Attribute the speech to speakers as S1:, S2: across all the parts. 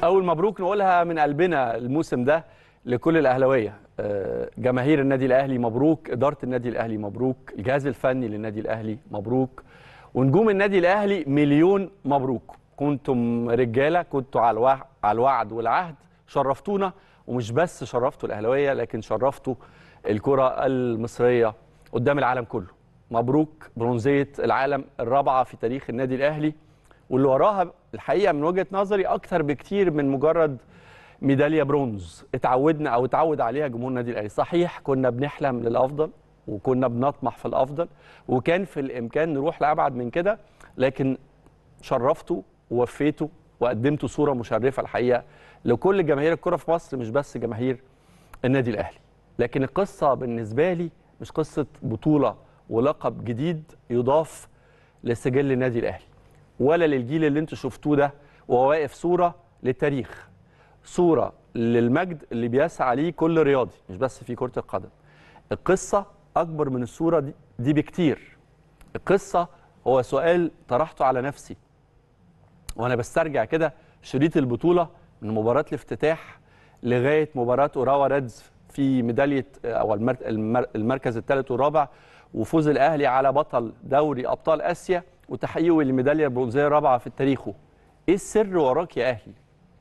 S1: اول مبروك نقولها من قلبنا الموسم ده لكل الاهلاويه آه، جماهير النادي الاهلي مبروك اداره النادي الاهلي مبروك الجهاز الفني للنادي الاهلي مبروك ونجوم النادي الاهلي مليون مبروك كنتم رجاله كنتوا على الوع- على الوعد والعهد شرفتونا ومش بس شرفتوا الاهلاويه لكن شرفتوا الكره المصريه قدام العالم كله مبروك برونزيه العالم الرابعه في تاريخ النادي الاهلي واللي وراها الحقيقه من وجهه نظري اكتر بكتير من مجرد ميداليه برونز اتعودنا او اتعود عليها جمهور النادي الاهلي صحيح كنا بنحلم للافضل وكنا بنطمح في الافضل وكان في الامكان نروح لابعد من كده لكن شرفتوا ووفيتوا وقدمتوا صوره مشرفه الحقيقه لكل جماهير الكره في مصر مش بس جماهير النادي الاهلي لكن القصه بالنسبه لي مش قصه بطوله ولقب جديد يضاف لسجل النادي الاهلي ولا للجيل اللي انتوا شفتوه ده وهو واقف صوره للتاريخ صوره للمجد اللي بيسعى ليه كل رياضي مش بس في كره القدم القصه اكبر من الصوره دي, دي بكتير القصه هو سؤال طرحته على نفسي وانا بسترجع كده شريط البطوله من مباراه الافتتاح لغايه مباراه اوراوا ريدز في ميداليه او المر- المر- المركز الثالث والرابع وفوز الاهلي على بطل دوري ابطال اسيا وتحقيقه للميداليه البرونزيه الرابعه في تاريخه ايه السر وراك يا اهلي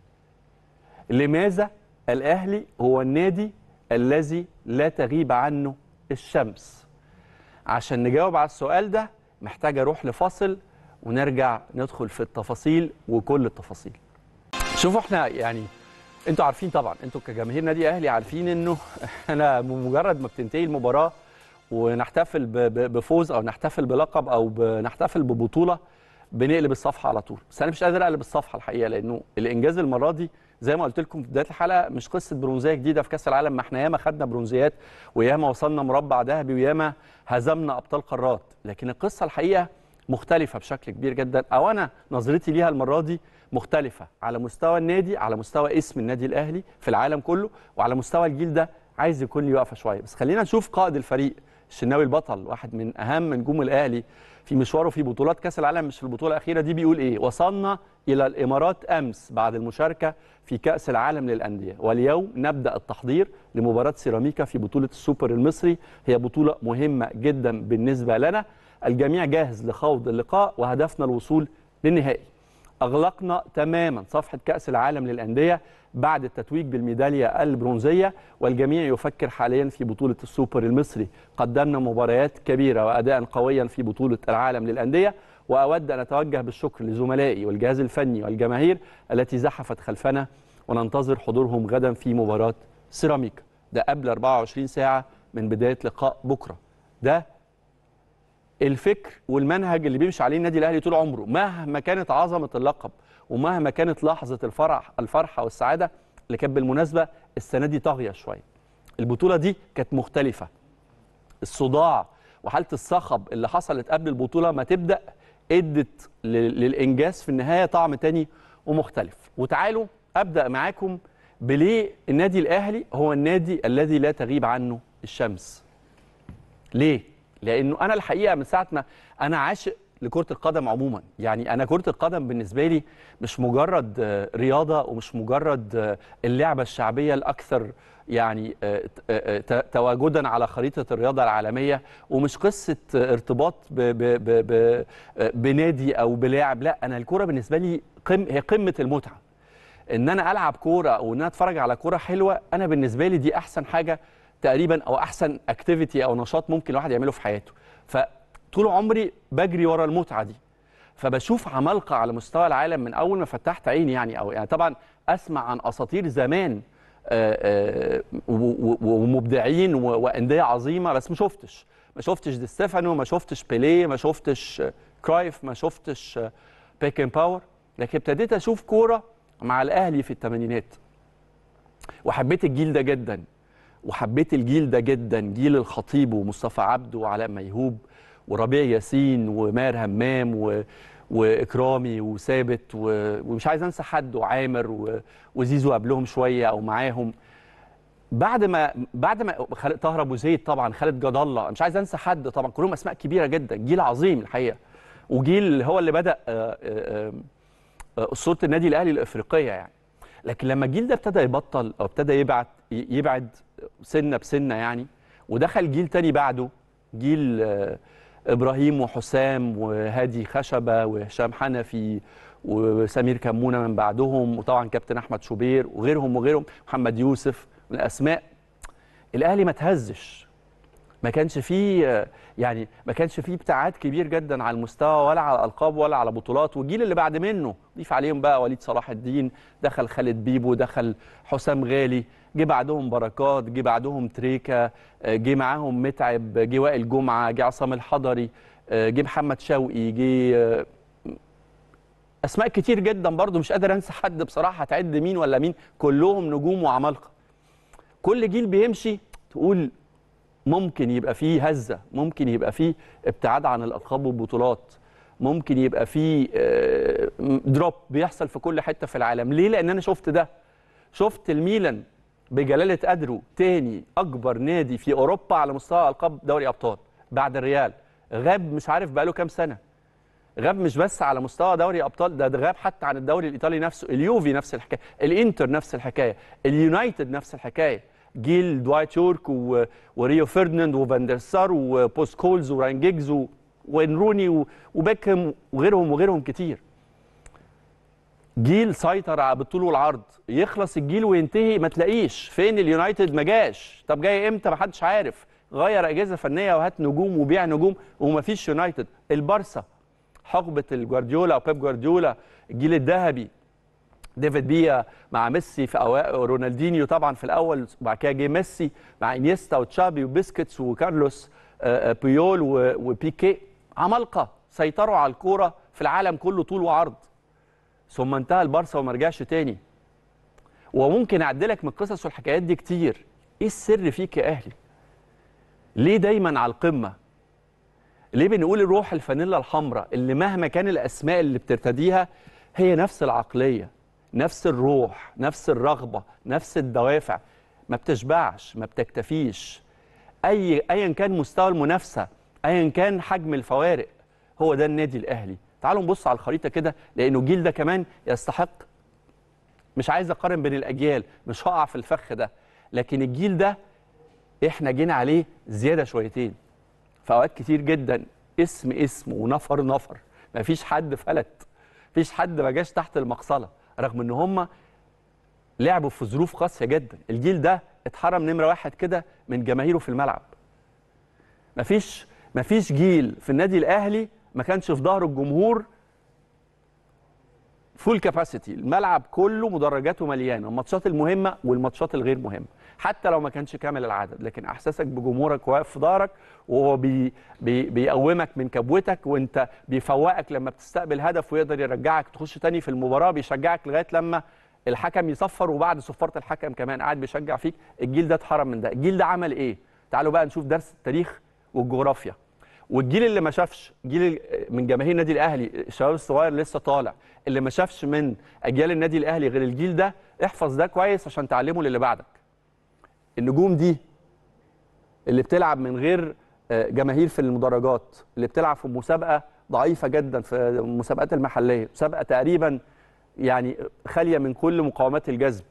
S1: لماذا الاهلي هو النادي الذي لا تغيب عنه الشمس عشان نجاوب على السؤال ده محتاج اروح لفاصل ونرجع ندخل في التفاصيل وكل التفاصيل شوفوا احنا يعني انتوا عارفين طبعا انتوا كجماهير نادي اهلي عارفين انه انا بمجرد ما بتنتهي المباراه ونحتفل ب- ب- بفوز او نحتفل بلقب او نحتفل ببطوله بنقلب الصفحه على طول بس انا مش قادر اقلب الصفحه الحقيقه لانه الانجاز المره دي زي ما قلت لكم في بدايه الحلقه مش قصه برونزيه جديده في كاس العالم ما احنا ياما خدنا برونزيات وياما وصلنا مربع ذهبي وياما هزمنا ابطال قارات لكن القصه الحقيقه مختلفه بشكل كبير جدا او انا نظرتي ليها المره دي مختلفه على مستوى النادي على مستوى اسم النادي الاهلي في العالم كله وعلى مستوى الجيل ده عايز يكون لي وقفه شويه بس خلينا نشوف قائد الفريق الشناوي البطل واحد من اهم نجوم الاهلي في مشواره في بطولات كاس العالم مش في البطوله الاخيره دي بيقول ايه وصلنا الى الامارات امس بعد المشاركه في كاس العالم للانديه واليوم نبدا التحضير لمباراه سيراميكا في بطوله السوبر المصري هي بطوله مهمه جدا بالنسبه لنا الجميع جاهز لخوض اللقاء وهدفنا الوصول للنهائي أغلقنا تماما صفحة كأس العالم للأندية بعد التتويج بالميدالية البرونزية والجميع يفكر حاليا في بطولة السوبر المصري قدمنا مباريات كبيرة وأداء قويا في بطولة العالم للأندية وأود أن أتوجه بالشكر لزملائي والجهاز الفني والجماهير التي زحفت خلفنا وننتظر حضورهم غدا في مباراة سيراميكا ده قبل 24 ساعة من بداية لقاء بكرة ده الفكر والمنهج اللي بيمشي عليه النادي الاهلي طول عمره مهما كانت عظمه اللقب ومهما كانت لحظه الفرح الفرحه والسعاده اللي كانت بالمناسبه السنه دي طاغيه شويه البطوله دي كانت مختلفه الصداع وحاله الصخب اللي حصلت قبل البطوله ما تبدا ادت لل- للانجاز في النهايه طعم تاني ومختلف وتعالوا ابدا معاكم بليه النادي الاهلي هو النادي الذي لا تغيب عنه الشمس ليه؟ لانه انا الحقيقه من ساعه ما انا عاشق لكره القدم عموما يعني انا كره القدم بالنسبه لي مش مجرد آه، رياضه ومش مجرد آه، اللعبه الشعبيه الاكثر يعني آه، ت- آه، ت- تواجدا على خريطه الرياضه العالميه ومش قصه آه، ارتباط ب ب ب ب آه، بنادي او بلاعب لا انا الكوره بالنسبه لي قم هي قمه المتعه ان انا العب كوره او ان انا اتفرج على كوره حلوه انا بالنسبه لي دي احسن حاجه تقريبا او احسن اكتيفيتي او نشاط ممكن الواحد يعمله في حياته فطول عمري بجري ورا المتعه دي فبشوف عمالقه على مستوى العالم من اول ما فتحت عيني يعني او يعني طبعا اسمع عن اساطير زمان آه، آه، و- و- ومبدعين و- وانديه عظيمه بس ما شفتش ما شفتش دي ستيفانو ما شفتش بيليه ما شفتش آه، كرايف ما شفتش آه، بيكن باور لكن ابتديت اشوف كوره مع الاهلي في الثمانينات وحبيت الجيل ده جدا وحبيت الجيل ده جدا جيل الخطيب ومصطفى عبده وعلاء ميهوب وربيع ياسين وماهر همام و... واكرامي وثابت و... ومش عايز انسى حد وعامر و... وزيزو قبلهم شويه او معاهم بعد ما بعد ما خالد طاهر ابو زيد طبعا خالد جد الله مش عايز انسى حد طبعا كلهم اسماء كبيره جدا جيل عظيم الحقيقه وجيل هو اللي بدا آه، آه، آه، اسطوره النادي الاهلي الافريقيه يعني لكن لما الجيل ده ابتدى يبطل او ابتدى يبعد يبعد سنه بسنه يعني ودخل جيل تاني بعده جيل آه، ابراهيم وحسام وهادي خشبه وهشام حنفي وسمير كمونه من بعدهم وطبعا كابتن احمد شوبير وغيرهم وغيرهم محمد يوسف من الاسماء الاهلي ما تهزش ما كانش فيه يعني ما كانش فيه ابتعاد كبير جدا على المستوى ولا على الالقاب ولا على بطولات والجيل اللي بعد منه ضيف عليهم بقى وليد صلاح الدين دخل خالد بيبو دخل حسام غالي جه بعدهم بركات جه بعدهم تريكا جه معاهم متعب جه وائل جمعه جه عصام الحضري جه محمد شوقي جه اسماء كتير جدا برضو مش قادر انسى حد بصراحه هتعد مين ولا مين كلهم نجوم وعمالقه كل جيل بيمشي تقول ممكن يبقى فيه هزه ممكن يبقى فيه ابتعاد عن الالقاب والبطولات ممكن يبقى فيه آه، دروب بيحصل في كل حته في العالم ليه لان انا شفت ده شفت الميلان بجلاله قدره تاني اكبر نادي في اوروبا على مستوى القاب دوري ابطال بعد الريال غاب مش عارف بقاله كام سنه غاب مش بس على مستوى دوري ابطال ده, ده غاب حتى عن الدوري الايطالي نفسه اليوفي نفس الحكايه الانتر نفس الحكايه اليونايتد نفس الحكايه جيل دوايت يورك و... وريو فرديناند وفاندر سار وبوست كولز وراين جيجز و... وانروني و... وبيكهام وغيرهم وغيرهم كتير جيل سيطر على بالطول والعرض يخلص الجيل وينتهي ما تلاقيش فين اليونايتد ما جاش طب جاي امتى ما حدش عارف غير اجهزه فنيه وهات نجوم وبيع نجوم ومفيش يونايتد البارسا حقبه الجوارديولا او بيب جوارديولا الجيل الذهبي ديفيد بيا مع ميسي في اوائل رونالدينيو طبعا في الاول وبعد كده جه ميسي مع انيستا وتشابي وبيسكيتس وكارلوس آه، آه، بيول و- وبيكي عمالقه سيطروا على الكوره في العالم كله طول وعرض ثم انتهى البارسا وما رجعش تاني وممكن اعدلك من القصص والحكايات دي كتير ايه السر فيك يا اهلي ليه دايما على القمه ليه بنقول الروح الفانيلا الحمراء اللي مهما كان الاسماء اللي بترتديها هي نفس العقليه نفس الروح نفس الرغبه نفس الدوافع ما بتشبعش ما بتكتفيش اي ايا كان مستوى المنافسه ايا كان حجم الفوارق هو ده النادي الاهلي تعالوا نبص على الخريطه كده لانه الجيل ده كمان يستحق مش عايز اقارن بين الاجيال مش هقع في الفخ ده لكن الجيل ده احنا جينا عليه زياده شويتين في اوقات كتير جدا اسم اسم ونفر نفر مفيش حد فلت مفيش حد ما جاش تحت المقصله رغم ان هم لعبوا في ظروف قاسيه جدا الجيل ده اتحرم نمره واحد كده من جماهيره في الملعب مفيش مفيش جيل في النادي الاهلي ما كانش في ظهر الجمهور فول كاباسيتي الملعب كله مدرجاته مليانه الماتشات المهمه والماتشات الغير مهمه حتى لو ما كانش كامل العدد لكن احساسك بجمهورك واقف في ظهرك وهو بي بي بيقومك من كبوتك وانت بيفوقك لما بتستقبل هدف ويقدر يرجعك تخش تاني في المباراه بيشجعك لغايه لما الحكم يصفر وبعد صفاره الحكم كمان قاعد بيشجع فيك الجيل ده اتحرم من ده الجيل ده عمل ايه تعالوا بقى نشوف درس التاريخ والجغرافيا والجيل اللي ما شافش جيل من جماهير النادي الاهلي الشباب الصغير لسه طالع اللي ما شافش من اجيال النادي الاهلي غير الجيل ده احفظ ده كويس عشان تعلمه للي بعدك النجوم دي اللي بتلعب من غير آه، جماهير في المدرجات اللي بتلعب في مسابقه ضعيفه جدا في المسابقات المحليه مسابقه تقريبا يعني خاليه من كل مقاومات الجذب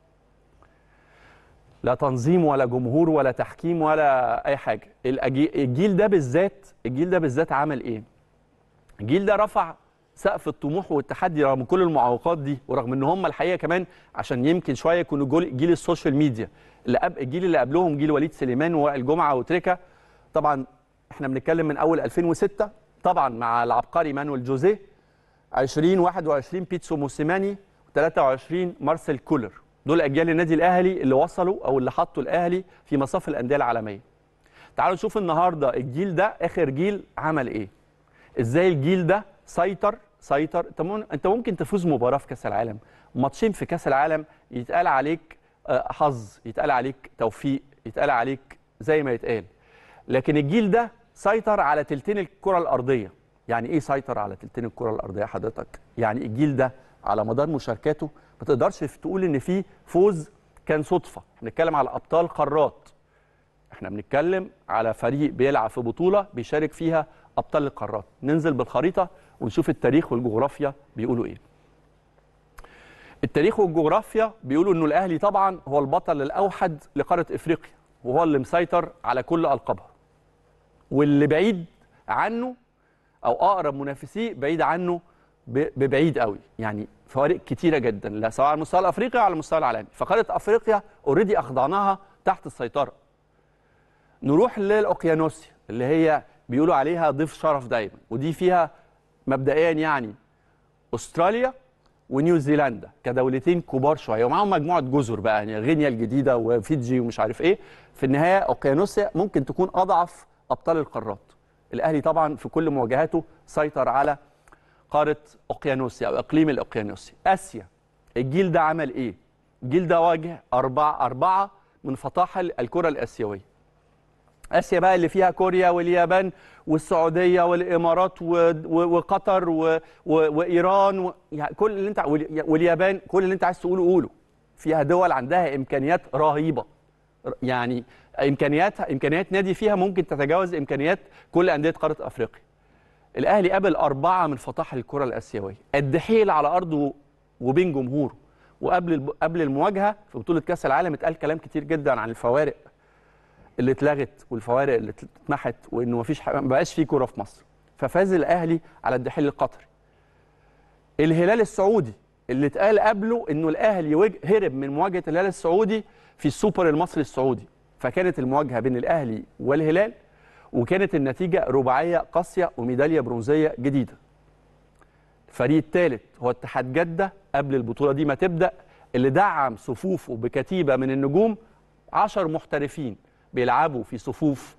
S1: لا تنظيم ولا جمهور ولا تحكيم ولا اي حاجه الأجي- الجيل ده بالذات الجيل ده بالذات عمل ايه الجيل ده رفع سقف الطموح والتحدي رغم كل المعوقات دي ورغم ان هم الحقيقه كمان عشان يمكن شويه يكونوا جول- جيل السوشيال ميديا اللي قبل الجيل اللي قبلهم جيل وليد سليمان ووائل جمعه وتريكا طبعا احنا بنتكلم من اول 2006 طبعا مع العبقري مانويل جوزيه 2021 بيتسو موسيماني و23 مارسيل كولر دول اجيال النادي الاهلي اللي وصلوا او اللي حطوا الاهلي في مصاف الانديه العالميه تعالوا نشوف النهارده الجيل ده اخر جيل عمل ايه ازاي الجيل ده سيطر سيطر انت مم- انت ممكن تفوز مباراه في كاس العالم ماتشين في كاس العالم يتقال عليك آه، حظ يتقال عليك توفيق يتقال عليك زي ما يتقال لكن الجيل ده سيطر على تلتين الكره الارضيه يعني ايه سيطر على تلتين الكره الارضيه حضرتك يعني الجيل ده على مدار مشاركاته ما تقدرش تقول ان في فوز كان صدفه بنتكلم على ابطال قارات احنا بنتكلم على فريق بيلعب في بطوله بيشارك فيها ابطال القارات ننزل بالخريطه ونشوف التاريخ والجغرافيا بيقولوا ايه التاريخ والجغرافيا بيقولوا انه الاهلي طبعا هو البطل الاوحد لقاره افريقيا وهو اللي مسيطر على كل القابها واللي بعيد عنه او اقرب منافسيه بعيد عنه ب- ببعيد قوي يعني فوارق كتيره جدا لا سواء على المستوى الافريقي او على المستوى العالمي فقاره افريقيا اوريدي اخضعناها تحت السيطره نروح للاوقيانوسيا اللي هي بيقولوا عليها ضيف شرف دايما ودي فيها مبدئيا يعني استراليا ونيوزيلندا كدولتين كبار شويه ومعاهم مجموعه جزر بقى يعني غينيا الجديده وفيجي ومش عارف ايه في النهايه اوقيانوسيا ممكن تكون اضعف ابطال القارات الاهلي طبعا في كل مواجهاته سيطر على قاره اوقيانوسيا او اقليم الاوقيانوسي اسيا الجيل ده عمل ايه الجيل ده واجه اربعه اربعه من فطاحل الكره الاسيويه اسيا بقى اللي فيها كوريا واليابان والسعوديه والامارات و- و- وقطر و- و- وايران و... يعني كل اللي انت والي- واليابان كل اللي انت عايز تقوله قوله فيها دول عندها امكانيات رهيبه ر- يعني امكانياتها امكانيات نادي فيها ممكن تتجاوز امكانيات كل انديه قاره افريقيا الاهلي قابل اربعه من فطاحل الكره الاسيويه قد حيل على ارضه وبين جمهوره وقبل الب- قبل المواجهه في بطوله كاس العالم اتقال كلام كتير جدا عن الفوارق اللي اتلغت والفوارق اللي اتمحت وانه مفيش ح- ما بقاش في كوره في مصر ففاز الاهلي على الدحيل القطري الهلال السعودي اللي اتقال قبله انه الاهلي وج- هرب من مواجهه الهلال السعودي في السوبر المصري السعودي فكانت المواجهه بين الاهلي والهلال وكانت النتيجه رباعيه قاسيه وميداليه برونزيه جديده الفريق الثالث هو اتحاد جده قبل البطوله دي ما تبدا اللي دعم صفوفه بكتيبه من النجوم 10 محترفين بيلعبوا في صفوف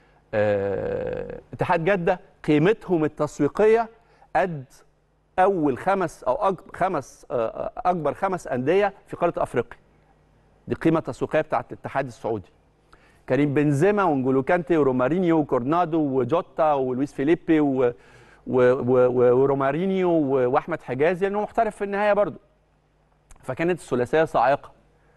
S1: آه، اتحاد جده قيمتهم التسويقيه قد اول خمس او أكبر خمس آه، اكبر خمس انديه في قاره افريقيا دي قيمه تسويقيه بتاعت الاتحاد السعودي كريم بنزيما وانجولو كانتي ورومارينيو وكورنادو وجوتا ولويس فيليبي و و و و ورومارينيو و- واحمد حجازي لانه محترف في النهايه برضه فكانت الثلاثيه صاعقه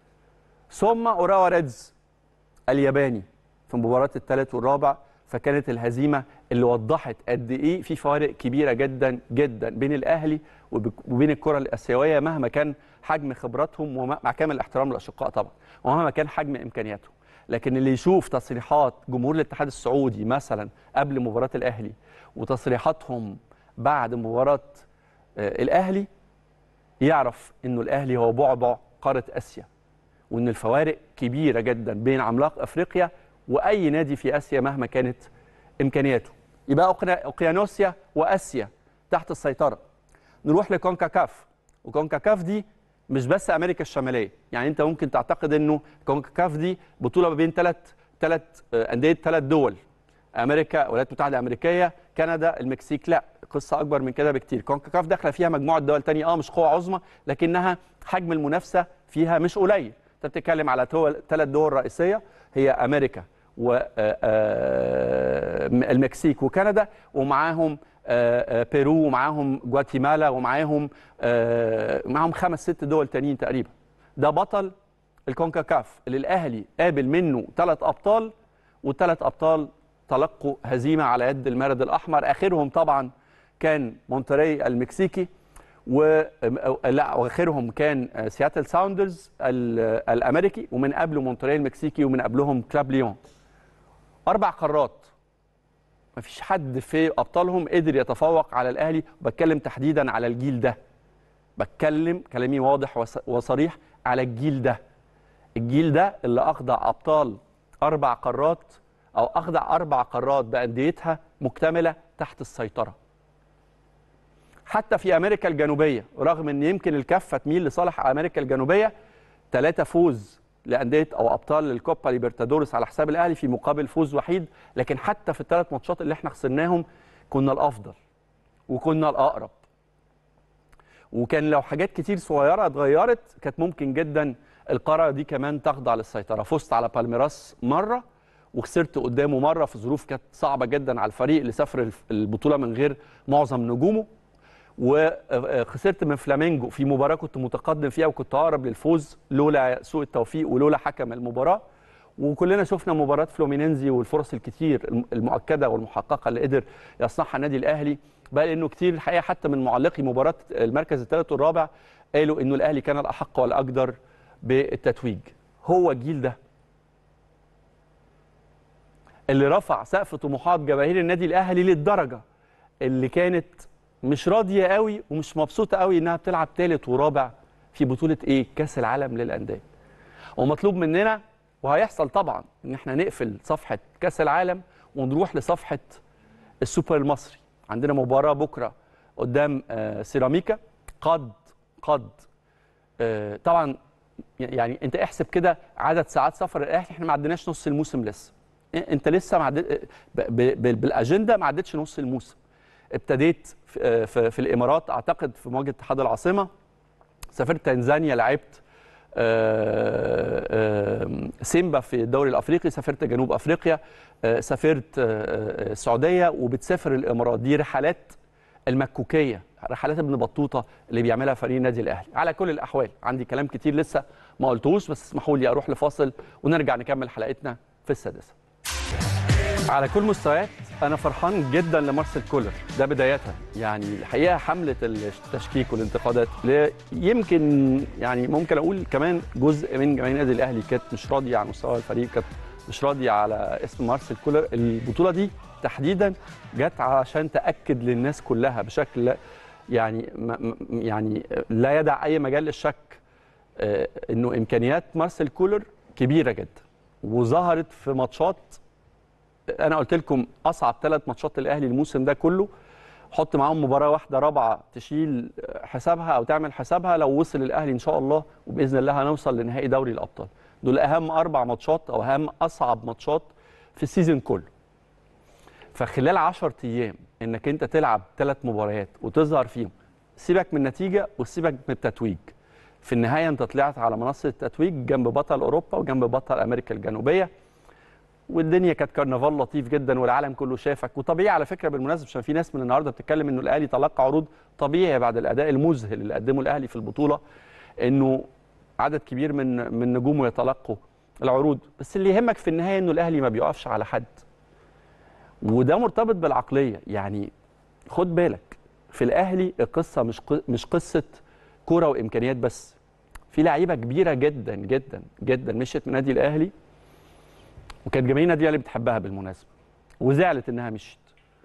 S1: ثم اوراوا ريدز الياباني في مباراه الثالث والرابع فكانت الهزيمه اللي وضحت قد ايه في فوارق كبيره جدا جدا بين الاهلي وب- وبين الكره الاسيويه مهما كان حجم خبراتهم ومع كامل الاحترام للاشقاء طبعا ومهما كان حجم امكانياتهم لكن اللي يشوف تصريحات جمهور الاتحاد السعودي مثلا قبل مباراه الاهلي وتصريحاتهم بعد مباراه آه، الاهلي يعرف انه الاهلي هو بعبع قاره اسيا وان الفوارق كبيره جدا بين عملاق افريقيا واي نادي في اسيا مهما كانت امكانياته يبقى أوقنا- اوقيانوسيا واسيا تحت السيطره نروح لكونكاكاف وكونكاكاف دي مش بس امريكا الشماليه يعني انت ممكن تعتقد انه كونكاكاف دي بطوله ما بين ثلاث ثلاث انديه ثلاث دول امريكا الولايات المتحده الامريكيه كندا المكسيك لا قصه اكبر من كده بكتير كونكاكاف داخله فيها مجموعه دول تانية اه مش قوه عظمى لكنها حجم المنافسه فيها مش قليل انت بتتكلم على ثلاث دول رئيسيه هي امريكا والمكسيك وكندا ومعاهم آه، آه، بيرو ومعاهم جواتيمالا ومعاهم آه، معاهم خمس ست دول تانيين تقريبا ده بطل الكونكاكاف اللي الاهلي قابل منه ثلاث ابطال والثلاث ابطال تلقوا هزيمه على يد المارد الاحمر اخرهم طبعا كان مونتري المكسيكي و لا واخرهم كان آه، سياتل ساوندرز ال- الامريكي ومن قبله مونتري المكسيكي ومن قبلهم كلاب ليون اربع قارات مفيش حد في ابطالهم قدر يتفوق على الاهلي وبتكلم تحديدا على الجيل ده بتكلم كلامي واضح وص- وصريح على الجيل ده الجيل ده اللي اخضع ابطال اربع قارات او اخضع اربع قارات بانديتها مكتمله تحت السيطره حتى في امريكا الجنوبيه رغم ان يمكن الكفه تميل لصالح امريكا الجنوبيه ثلاثه فوز لانديه او ابطال الكوبا ليبرتادوريس على حساب الاهلي في مقابل فوز وحيد لكن حتى في الثلاث ماتشات اللي احنا خسرناهم كنا الافضل وكنا الاقرب وكان لو حاجات كتير صغيره اتغيرت كانت ممكن جدا القاره دي كمان تخضع للسيطره فزت على بالميراس مره وخسرت قدامه مره في ظروف كانت صعبه جدا على الفريق اللي سافر الف- البطوله من غير معظم نجومه وخسرت من فلامينجو في مباراه كنت متقدم فيها وكنت اقرب للفوز لولا سوء التوفيق ولولا حكم المباراه وكلنا شفنا مباراه فلومينينزي والفرص الكتير الم- المؤكده والمحققه اللي قدر يصنعها النادي الاهلي بل انه كتير الحقيقه حتى من معلقي مباراه المركز الثالث والرابع قالوا انه الاهلي كان الاحق والاقدر بالتتويج هو الجيل ده اللي رفع سقف طموحات جماهير النادي الاهلي للدرجه اللي كانت مش راضيه قوي ومش مبسوطه قوي انها بتلعب ثالث ورابع في بطوله ايه كاس العالم للانديه ومطلوب مننا وهيحصل طبعا ان احنا نقفل صفحه كاس العالم ونروح لصفحه السوبر المصري عندنا مباراه بكره قدام آه، سيراميكا قد قد آه، طبعا يعني انت احسب كده عدد ساعات سفر الاهلي احنا ما عدناش نص الموسم لسه انت لسه ما عدت ب- ب- بالاجنده ما عدتش نص الموسم ابتديت في, في, في الامارات اعتقد في مواجهه اتحاد العاصمه سافرت تنزانيا لعبت آه، آه، سيمبا في الدوري الافريقي سافرت جنوب افريقيا آه، سافرت آه، آه، السعوديه وبتسافر الامارات دي رحلات المكوكيه رحلات ابن بطوطه اللي بيعملها فريق النادي الاهلي على كل الاحوال عندي كلام كتير لسه ما قلتهوش بس اسمحوا لي اروح لفاصل ونرجع نكمل حلقتنا في السادسه على كل مستويات انا فرحان جدا لمارسيل كولر ده بدايه يعني الحقيقه حمله التشكيك والانتقادات ل- يمكن يعني ممكن اقول كمان جزء من جماهير النادي الاهلي كانت مش راضيه عن مستوى الفريق كانت مش راضيه على اسم مارسيل كولر البطوله دي تحديدا جت عشان تاكد للناس كلها بشكل يعني م- م- يعني لا يدع اي مجال للشك آه، انه امكانيات مارسيل كولر كبيره جدا وظهرت في ماتشات انا قلت لكم اصعب ثلاث ماتشات الاهلي الموسم ده كله حط معاهم مباراه واحده رابعه تشيل حسابها او تعمل حسابها لو وصل الاهلي ان شاء الله وباذن الله هنوصل لنهائي دوري الابطال دول اهم اربع ماتشات او اهم اصعب ماتشات في السيزون كله فخلال 10 ايام انك انت تلعب ثلاث مباريات وتظهر فيهم سيبك من النتيجه وسيبك من التتويج في النهايه انت طلعت على منصه التتويج جنب بطل اوروبا وجنب بطل امريكا الجنوبيه والدنيا كانت كرنفال لطيف جدا والعالم كله شافك وطبيعي على فكره بالمناسبه عشان في ناس من النهارده بتتكلم انه الاهلي تلقى عروض طبيعي بعد الاداء المذهل اللي قدمه الاهلي في البطوله انه عدد كبير من من نجومه يتلقوا العروض بس اللي يهمك في النهايه انه الاهلي ما بيقفش على حد وده مرتبط بالعقليه يعني خد بالك في الاهلي القصه مش ق- مش قصه كوره وامكانيات بس في لعيبه كبيره جدا جدا جدا مشيت من النادي الاهلي وكانت جماهير النادي الاهلي بتحبها بالمناسبه وزعلت انها مشيت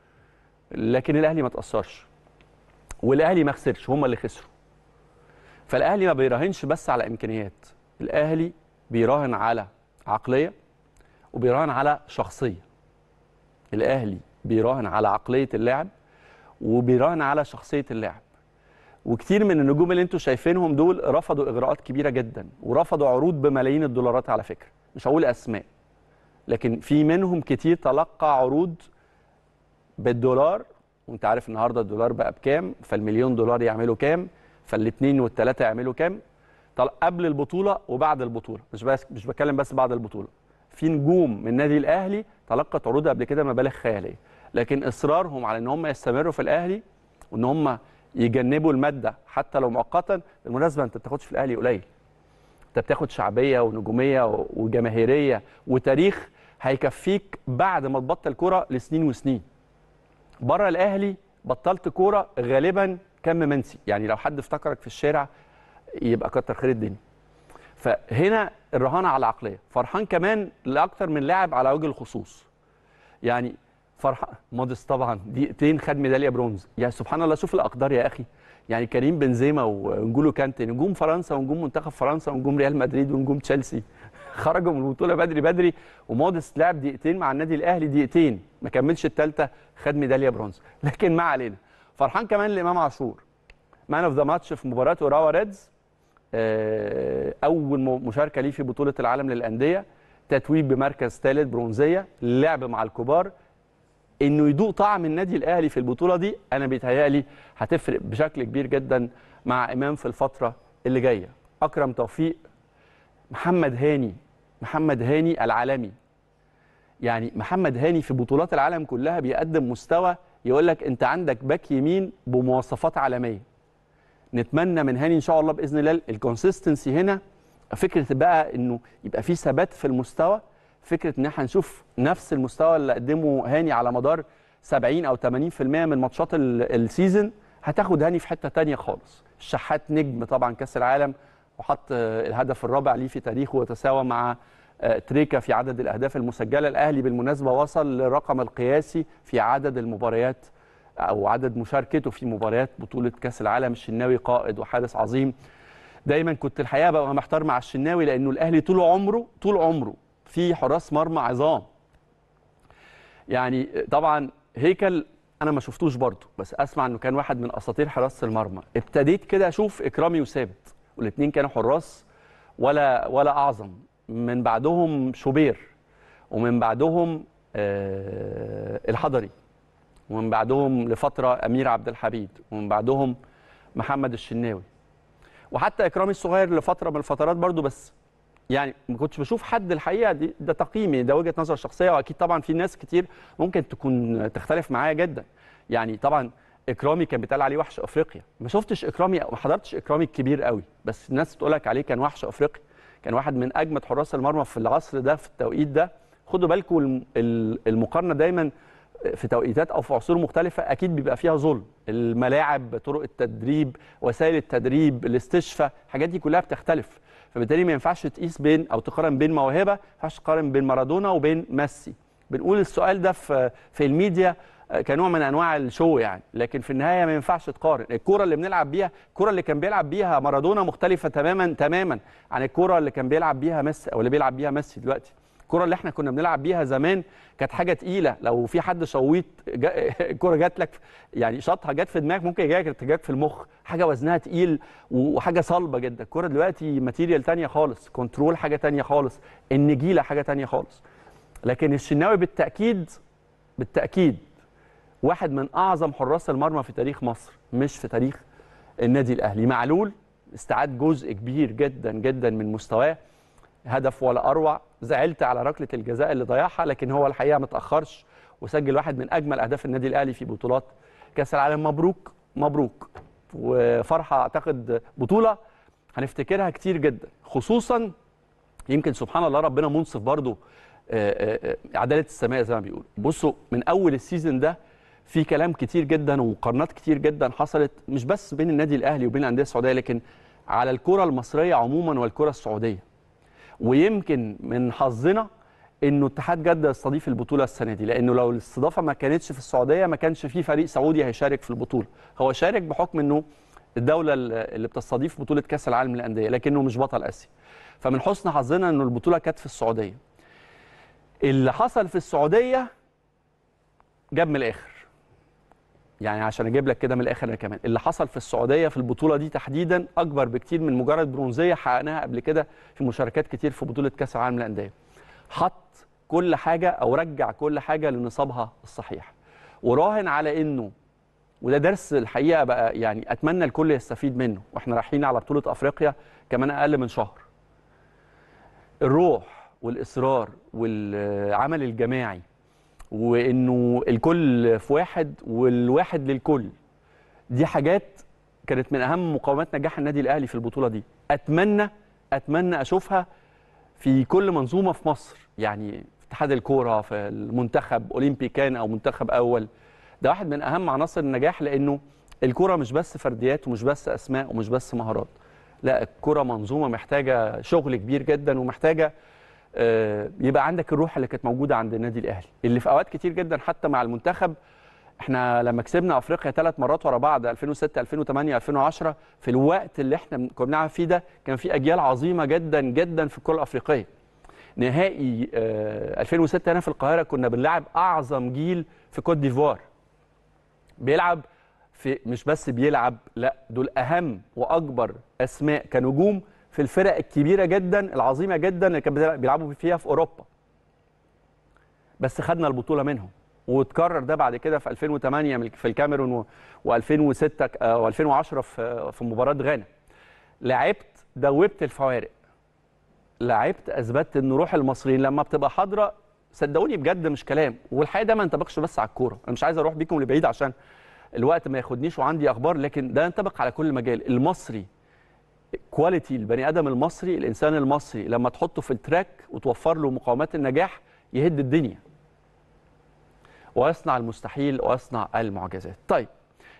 S1: لكن الاهلي ما تاثرش والاهلي ما خسرش هم اللي خسروا فالاهلي ما بيراهنش بس على امكانيات الاهلي بيراهن على عقليه وبيراهن على شخصيه الاهلي بيراهن على عقليه اللاعب وبيراهن على شخصيه اللاعب وكتير من النجوم اللي انتم شايفينهم دول رفضوا اغراءات كبيره جدا ورفضوا عروض بملايين الدولارات على فكره مش هقول اسماء لكن في منهم كتير تلقى عروض بالدولار وانت عارف النهارده الدولار بقى بكام فالمليون دولار يعملوا كام فالاثنين والثلاثه يعملوا كام طل قبل البطوله وبعد البطوله مش بس مش بتكلم بس بعد البطوله في نجوم من النادي الاهلي تلقت عروض قبل كده مبالغ خياليه لكن اصرارهم على ان هم يستمروا في الاهلي وان هم يجنبوا الماده حتى لو مؤقتا بالمناسبه انت ما بتاخدش في الاهلي قليل انت بتاخد شعبيه ونجوميه وجماهيريه وتاريخ هيكفيك بعد ما تبطل كوره لسنين وسنين بره الاهلي بطلت كوره غالبا كم منسي يعني لو حد افتكرك في الشارع يبقى كتر خير الدنيا فهنا الرهان على العقليه فرحان كمان لاكتر من لاعب على وجه الخصوص يعني فرحان موديس طبعا دقيقتين خد ميداليه برونز يعني سبحان الله شوف الاقدار يا اخي يعني كريم بنزيما ونجولو كانتي نجوم فرنسا ونجوم منتخب فرنسا ونجوم ريال مدريد ونجوم تشيلسي خرجوا من البطوله بدري بدري وموديس لعب دقيقتين مع النادي الاهلي دقيقتين ما كملش الثالثه خد ميداليه برونز لكن ما علينا فرحان كمان لامام عاشور مان اوف ذا ماتش في مباراه اوراوا ريدز آه، اول م- مشاركه ليه في بطوله العالم للانديه تتويج بمركز ثالث برونزيه لعب مع الكبار انه يدوق طعم النادي الاهلي في البطوله دي انا بيتهيألي هتفرق بشكل كبير جدا مع امام في الفتره اللي جايه اكرم توفيق محمد هاني محمد هاني العالمي يعني محمد هاني في بطولات العالم كلها بيقدم مستوى يقول لك انت عندك باك يمين بمواصفات عالميه نتمنى من هاني ان شاء الله باذن الله الكونسيستنسي هنا فكره بقى انه يبقى في ثبات في المستوى فكره ان احنا نشوف نفس المستوى اللي قدمه هاني على مدار 70 او 80% من ماتشات ال- السيزون هتاخد هاني في حته تانية خالص الشحات نجم طبعا كاس العالم وحط آه، الهدف الرابع ليه في تاريخه وتساوى مع آه، تريكا في عدد الاهداف المسجله الاهلي بالمناسبه وصل للرقم القياسي في عدد المباريات او عدد مشاركته في مباريات بطوله كاس العالم الشناوي قائد وحارس عظيم دايما كنت الحقيقه ببقى محتار مع الشناوي لانه الاهلي طول عمره طول عمره في حراس مرمى عظام يعني طبعا هيكل انا ما شفتوش برضه بس اسمع انه كان واحد من اساطير حراسه المرمى ابتديت كده اشوف اكرامي وثابت والاثنين كانوا حراس ولا ولا اعظم من بعدهم شوبير ومن بعدهم آه الحضري ومن بعدهم لفتره امير عبد الحميد ومن بعدهم محمد الشناوي وحتى اكرامي الصغير لفتره من الفترات برضو بس يعني ما كنتش بشوف حد الحقيقه دي ده تقييمي ده وجهه نظر شخصيه واكيد طبعا في ناس كتير ممكن تكون تختلف معايا جدا يعني طبعا اكرامي كان بيتقال عليه وحش افريقيا ما شفتش اكرامي ما حضرتش اكرامي الكبير قوي بس الناس تقول لك عليه كان وحش افريقيا كان واحد من اجمد حراس المرمى في العصر ده في التوقيت ده خدوا بالكم الم- ال- المقارنه دايما في توقيتات او في عصور مختلفه اكيد بيبقى فيها ظلم الملاعب طرق التدريب وسائل التدريب الاستشفاء الحاجات دي كلها بتختلف فبالتالي ما ينفعش تقيس بين او تقارن بين موهبه ما ينفعش تقارن بين مارادونا وبين ميسي بنقول السؤال ده في في الميديا آه، كنوع من انواع الشو يعني لكن في النهايه ما ينفعش تقارن الكره اللي بنلعب بيها الكره اللي كان بيلعب بيها مارادونا مختلفه تماما تماما عن الكره اللي كان بيلعب بيها ميسي او اللي بيلعب بيها ميسي دلوقتي الكره اللي احنا كنا بنلعب بيها زمان كانت حاجه تقيله لو في حد شويت جا- الكره جات لك يعني شاطها جت في دماغك ممكن يجيلك ارتجاج في المخ حاجه وزنها تقيل وحاجه صلبه جدا الكره دلوقتي ماتيريال تانية خالص كنترول حاجه تانية خالص النجيله حاجه تانية خالص لكن الشناوي بالتاكيد بالتاكيد واحد من اعظم حراس المرمى في تاريخ مصر مش في تاريخ النادي الاهلي معلول استعاد جزء كبير جدا جدا من مستواه هدف ولا اروع زعلت على ركله الجزاء اللي ضيعها لكن هو الحقيقه ما تاخرش وسجل واحد من اجمل اهداف النادي الاهلي في بطولات كاس العالم مبروك مبروك وفرحه اعتقد بطوله هنفتكرها كتير جدا خصوصا يمكن سبحان الله ربنا منصف برضه آه، آه، آه، عداله السماء زي ما بيقولوا بصوا من اول السيزون ده في كلام كتير جدا ومقارنات كتير جدا حصلت مش بس بين النادي الاهلي وبين الانديه السعوديه لكن على الكره المصريه عموما والكره السعوديه ويمكن من حظنا انه اتحاد جده يستضيف البطوله السنه دي لانه لو الاستضافه ما كانتش في السعوديه ما كانش في فريق سعودي هيشارك في البطوله هو شارك بحكم انه الدوله اللي بتستضيف بطوله كاس العالم للانديه لكنه مش بطل اسيا فمن حسن حظنا انه البطوله كانت في السعوديه اللي حصل في السعوديه جاب من الاخر يعني عشان اجيب لك كده من الاخر انا كمان اللي حصل في السعوديه في البطوله دي تحديدا اكبر بكتير من مجرد برونزيه حققناها قبل كده في مشاركات كتير في بطوله كاس العالم للانديه حط كل حاجه او رجع كل حاجه لنصابها الصحيح وراهن على انه وده درس الحقيقه بقى يعني اتمنى الكل يستفيد منه واحنا رايحين على بطوله افريقيا كمان اقل من شهر الروح والاصرار والعمل الجماعي وانه الكل في واحد والواحد للكل دي حاجات كانت من اهم مقومات نجاح النادي الاهلي في البطوله دي اتمنى اتمنى اشوفها في كل منظومه في مصر يعني في اتحاد الكوره في المنتخب اولمبي كان او منتخب اول ده واحد من اهم عناصر النجاح لانه الكوره مش بس فرديات ومش بس اسماء ومش بس مهارات لا الكوره منظومه محتاجه شغل كبير جدا ومحتاجه آه، يبقى عندك الروح اللي كانت موجوده عند النادي الاهلي اللي في اوقات كتير جدا حتى مع المنتخب احنا لما كسبنا افريقيا ثلاث مرات ورا بعض 2006 2008 2010 في الوقت اللي احنا كنا بنلعب فيه ده كان في اجيال عظيمه جدا جدا في الكره الافريقيه نهائي آه، 2006 هنا في القاهره كنا بنلعب اعظم جيل في كوت ديفوار بيلعب في مش بس بيلعب لا دول اهم واكبر اسماء كنجوم في الفرق الكبيره جدا العظيمه جدا اللي كانوا بيلعبوا فيها في اوروبا بس خدنا البطوله منهم واتكرر ده بعد كده في 2008 من- في الكاميرون و2006 و2010 في في مباراه غانا لعبت دوبت الفوارق لعبت اثبتت ان روح المصريين لما بتبقى حاضره صدقوني بجد مش كلام والحقيقه ده ما ينطبقش بس على الكوره انا مش عايز اروح بيكم لبعيد عشان الوقت ما ياخدنيش وعندي اخبار لكن ده ينطبق على كل مجال المصري كواليتي البني ادم المصري الانسان المصري لما تحطه في التراك وتوفر له مقومات النجاح يهد الدنيا ويصنع المستحيل ويصنع المعجزات طيب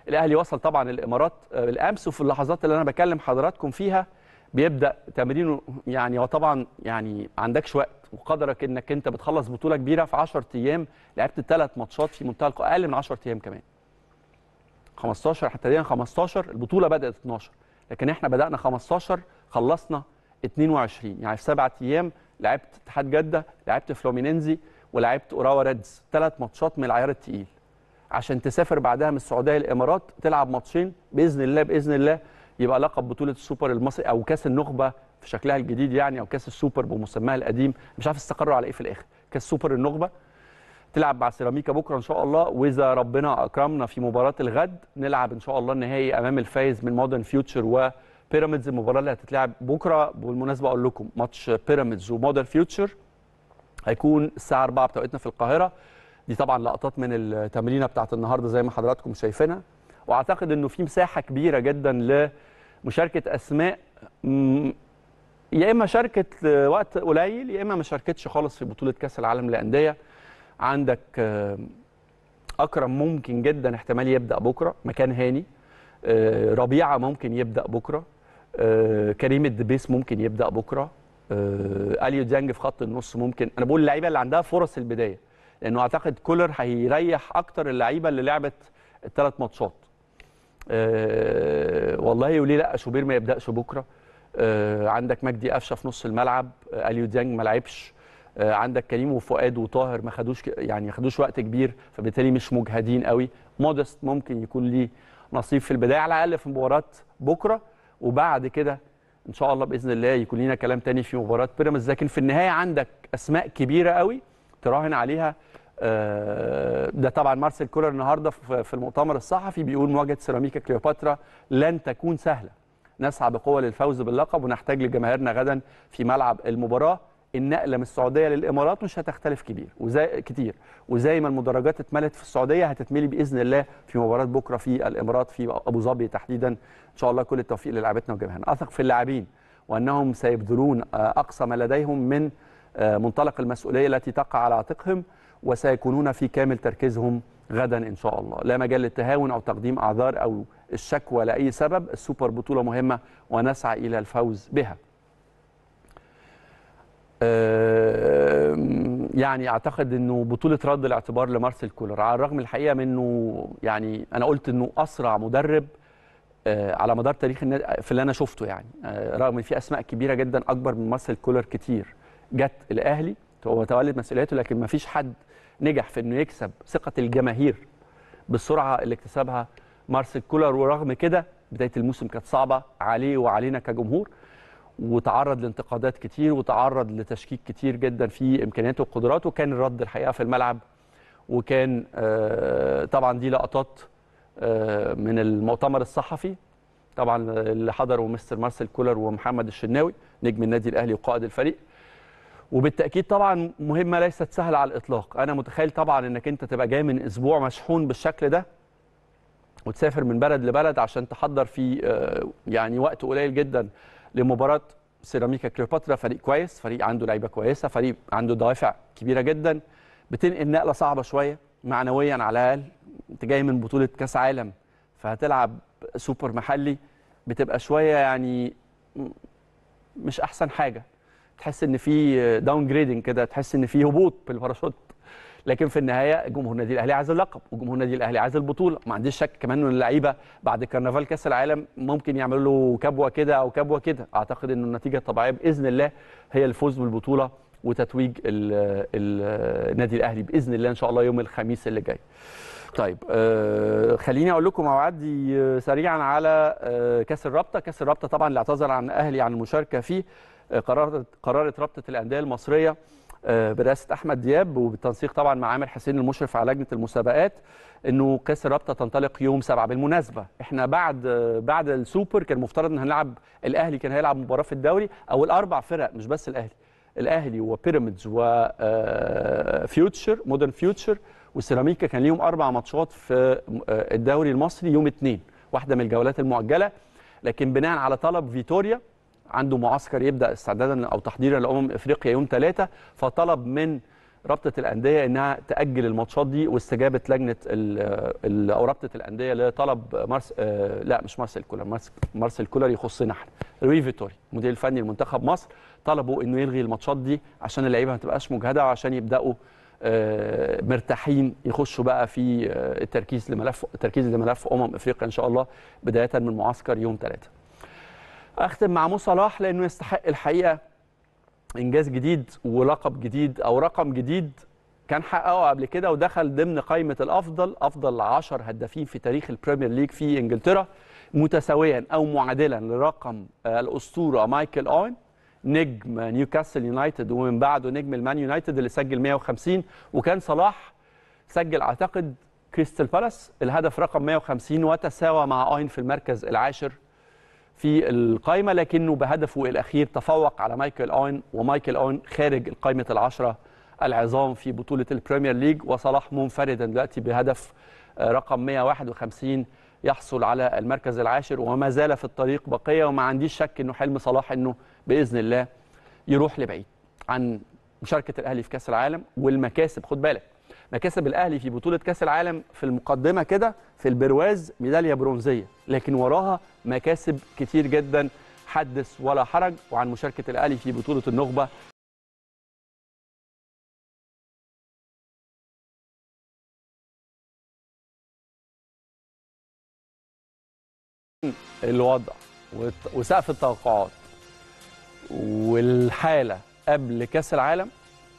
S1: الاهلي وصل طبعا الامارات آه، بالامس وفي اللحظات اللي انا بكلم حضراتكم فيها بيبدا تمرينه يعني هو طبعا يعني ما عندكش وقت وقدرك انك انت بتخلص بطوله كبيره في 10 ايام لعبت ثلاث ماتشات في منتهى الق- اقل من 10 ايام كمان 15 حتى تقريبا 15 البطوله بدات 12 لكن احنا بدانا 15 خلصنا 22 يعني في سبعة ايام لعبت اتحاد جده لعبت فلومينينزي ولعبت اوراوا ريدز ثلاث ماتشات من العيار التقيل عشان تسافر بعدها من السعوديه الامارات تلعب ماتشين باذن الله باذن الله يبقى لقب بطوله السوبر المصري او كاس النخبه في شكلها الجديد يعني او كاس السوبر بمسماها القديم مش عارف استقروا على ايه في الاخر كاس سوبر النخبه تلعب مع سيراميكا بكره ان شاء الله واذا ربنا اكرمنا في مباراه الغد نلعب ان شاء الله النهائي امام الفايز من مودرن فيوتشر وبيراميدز المباراه اللي هتتلعب بكره بالمناسبه اقول لكم ماتش بيراميدز ومودرن فيوتشر هيكون الساعه 4 بتوقيتنا في القاهره دي طبعا لقطات من التمرينه بتاعت النهارده زي ما حضراتكم شايفينها واعتقد انه في مساحه كبيره جدا لمشاركه اسماء مم، يا اما شاركت وقت قليل يا اما ما شاركتش خالص في بطوله كاس العالم للانديه عندك آه، اكرم ممكن جدا احتمال يبدا بكره مكان هاني آه، ربيعه ممكن يبدا بكره آه، كريم الدبيس ممكن يبدا بكره آه، اليو ديانج في خط النص ممكن انا بقول اللعيبه اللي عندها فرص البدايه لانه اعتقد كولر هيريح اكتر اللعيبه اللي لعبت الثلاث ماتشات أه والله وليه لا شوبير ما يبداش بكره أه عندك مجدي قفشه في نص الملعب أه اليو ديانج ما لعبش أه عندك كريم وفؤاد وطاهر ما خدوش ك- يعني ما خدوش وقت كبير فبالتالي مش مجهدين قوي مودست ممكن يكون ليه نصيب في البدايه على الاقل في مباراه بكره وبعد كده ان شاء الله باذن الله يكون لنا كلام تاني في مباراه بيراميدز لكن في النهايه عندك اسماء كبيره قوي تراهن عليها آه، ده طبعا مارسيل كولر النهارده في في المؤتمر الصحفي بيقول مواجهه سيراميكا كليوباترا لن تكون سهله نسعى بقوه للفوز باللقب ونحتاج لجماهيرنا غدا في ملعب المباراه النقله من السعوديه للامارات مش هتختلف كبير وزي كتير وزي ما المدرجات اتملت في السعوديه هتتملي باذن الله في مباراه بكره في الامارات في ابو ظبي تحديدا ان شاء الله كل التوفيق للاعبتنا وجماهيرنا اثق في اللاعبين وانهم سيبذلون آه، اقصى ما لديهم من آه، منطلق المسؤوليه التي تقع على عاتقهم وسيكونون في كامل تركيزهم غدا ان شاء الله لا مجال للتهاون او تقديم اعذار او الشكوى لاي سبب السوبر بطوله مهمه ونسعى الى الفوز بها آم، يعني اعتقد انه بطوله رد الاعتبار لمارسيل كولر على الرغم الحقيقه من انه يعني انا قلت انه اسرع مدرب آه، على مدار تاريخ النادي في اللي انا شفته يعني آه، رغم ان في اسماء كبيره جدا اكبر من مارسيل كولر كتير جت الاهلي هو تولد مسؤوليته لكن ما فيش حد نجح في انه يكسب ثقه الجماهير بالسرعه اللي اكتسبها مارسيل كولر ورغم كده بدايه الموسم كانت صعبه عليه وعلينا كجمهور وتعرض لانتقادات كتير وتعرض لتشكيك كتير جدا في امكانياته وقدراته كان الرد الحقيقه في الملعب وكان آه، طبعا دي لقطات آه، من المؤتمر الصحفي طبعا اللي حضره مستر مارسيل كولر ومحمد الشناوي نجم النادي الاهلي وقائد الفريق وبالتاكيد طبعا مهمه ليست سهله على الاطلاق انا متخيل طبعا انك انت تبقى جاي من اسبوع مشحون بالشكل ده وتسافر من بلد لبلد عشان تحضر في آه، يعني وقت قليل جدا لمباراه سيراميكا كليوباترا فريق كويس فريق عنده لعيبه كويسه فريق عنده دوافع كبيره جدا بتنقل نقله صعبه شويه معنويا على الاقل انت جاي من بطوله كاس عالم فهتلعب سوبر محلي بتبقى شويه يعني م- مش احسن حاجه تحس ان في داون جريدنج كده تحس ان في هبوط بالباراشوت لكن في النهايه جمهور النادي الاهلي عايز اللقب وجمهور النادي الاهلي عايز البطوله ما عنديش شك كمان ان اللعيبه بعد كرنفال كاس العالم ممكن يعملوا له كبوه كده او كبوه كده اعتقد ان النتيجه الطبيعيه باذن الله هي الفوز بالبطوله وتتويج ال- ال- النادي الاهلي باذن الله ان شاء الله يوم الخميس اللي جاي طيب آه خليني اقول لكم اعدي آه، سريعا على آه كاس الرابطه كاس الرابطه طبعا اللي اعتذر عن الاهلي عن المشاركه فيه آه قررت قررت رابطه الانديه المصريه آه، برئاسه احمد دياب وبالتنسيق طبعا مع عامر حسين المشرف على لجنه المسابقات انه كاس الرابطه تنطلق يوم 7 بالمناسبه احنا بعد آه، بعد السوبر كان مفترض ان هنلعب الاهلي كان هيلعب مباراه في الدوري او الاربع فرق مش بس الاهلي الاهلي وبيراميدز وفيوتشر مودرن فيوتشر وسيراميكا كان ليهم اربع ماتشات في آه، الدوري المصري يوم اثنين واحده من الجولات المؤجله لكن بناء على طلب فيتوريا عنده معسكر يبدا استعدادا او تحضيرا لامم افريقيا يوم ثلاثة فطلب من رابطه الانديه انها تاجل الماتشات دي واستجابه لجنه ال- ال- او رابطه الانديه لطلب مارس آه، لا مش مارسيل كولر مارس- مارسيل كولر يخصنا احنا لوي فيتوري المدير الفني لمنتخب مصر طلبوا انه يلغي الماتشات دي عشان اللعيبه ما تبقاش مجهده وعشان يبداوا آه، مرتاحين يخشوا بقى في آه، التركيز لملف التركيز لملف امم افريقيا ان شاء الله بدايه من معسكر يوم ثلاثة اختم مع مو صلاح لانه يستحق الحقيقه انجاز جديد ولقب جديد او رقم جديد كان حققه قبل كده ودخل ضمن قائمه الافضل افضل 10 هدافين في تاريخ البريمير ليج في انجلترا متساويا او معادلا لرقم آه، الاسطوره مايكل اوين نجم نيوكاسل يونايتد ومن بعده نجم المان يونايتد اللي سجل 150 وكان صلاح سجل اعتقد كريستال بالاس الهدف رقم 150 وتساوى مع اوين في المركز العاشر في القائمه لكنه بهدفه الاخير تفوق على مايكل اوين ومايكل اوين خارج قائمه العشره العظام في بطوله البريمير ليج وصلاح منفردا دلوقتي بهدف آه، رقم 151 يحصل على المركز العاشر وما زال في الطريق بقيه وما عنديش شك انه حلم صلاح انه باذن الله يروح لبعيد عن مشاركه الاهلي في كاس العالم والمكاسب خد بالك مكاسب الاهلي في بطوله كاس العالم في المقدمه كده في البرواز ميداليه برونزيه لكن وراها مكاسب كتير جدا حدث ولا حرج وعن مشاركه الاهلي في بطوله النخبه الوضع وت- وسقف التوقعات والحاله قبل كاس العالم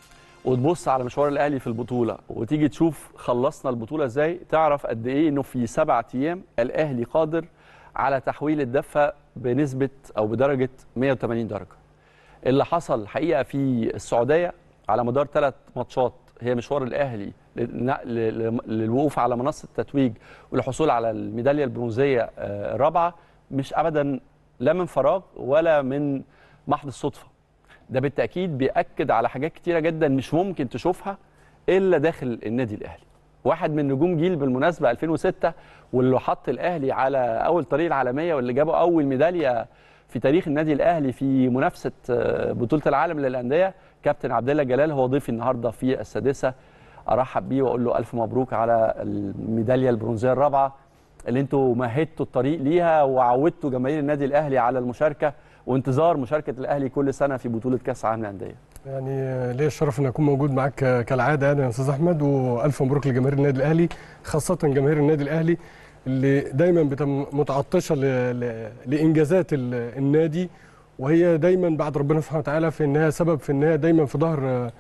S1: وتبص على مشوار الاهلي في البطوله وتيجي تشوف خلصنا البطوله ازاي تعرف قد ايه انه في سبعة ايام الاهلي قادر على تحويل الدفه بنسبه او بدرجه 180 درجه اللي حصل الحقيقه في السعوديه على مدار ثلاث ماتشات هي مشوار الاهلي للن- لل- للوقوف على منصه التتويج والحصول على الميداليه البرونزيه آه، الرابعه مش ابدا لا من فراغ ولا من محض الصدفه ده بالتاكيد بياكد على حاجات كتيره جدا مش ممكن تشوفها الا داخل النادي الاهلي واحد من نجوم جيل بالمناسبه 2006 واللي حط الاهلي على اول طريق العالميه واللي جابوا اول ميداليه في تاريخ النادي الاهلي في منافسه آه، بطوله العالم للانديه كابتن عبد الله جلال هو ضيفي النهارده في السادسه ارحب بيه واقول له الف مبروك على الميداليه البرونزيه الرابعه اللي انتوا مهدتوا الطريق ليها وعودتوا جماهير النادي الاهلي على المشاركه وانتظار مشاركه الاهلي كل سنه في بطوله كاس العالم للانديه
S2: يعني ليا الشرف ان اكون موجود معاك كالعاده يعني يا استاذ احمد والف مبروك لجماهير النادي الاهلي خاصه جماهير النادي الاهلي اللي دايما بتم متعطشه ل... ل... لانجازات ال... النادي وهي دايما بعد ربنا سبحانه وتعالى في انها سبب في انها دايما في ظهر آه،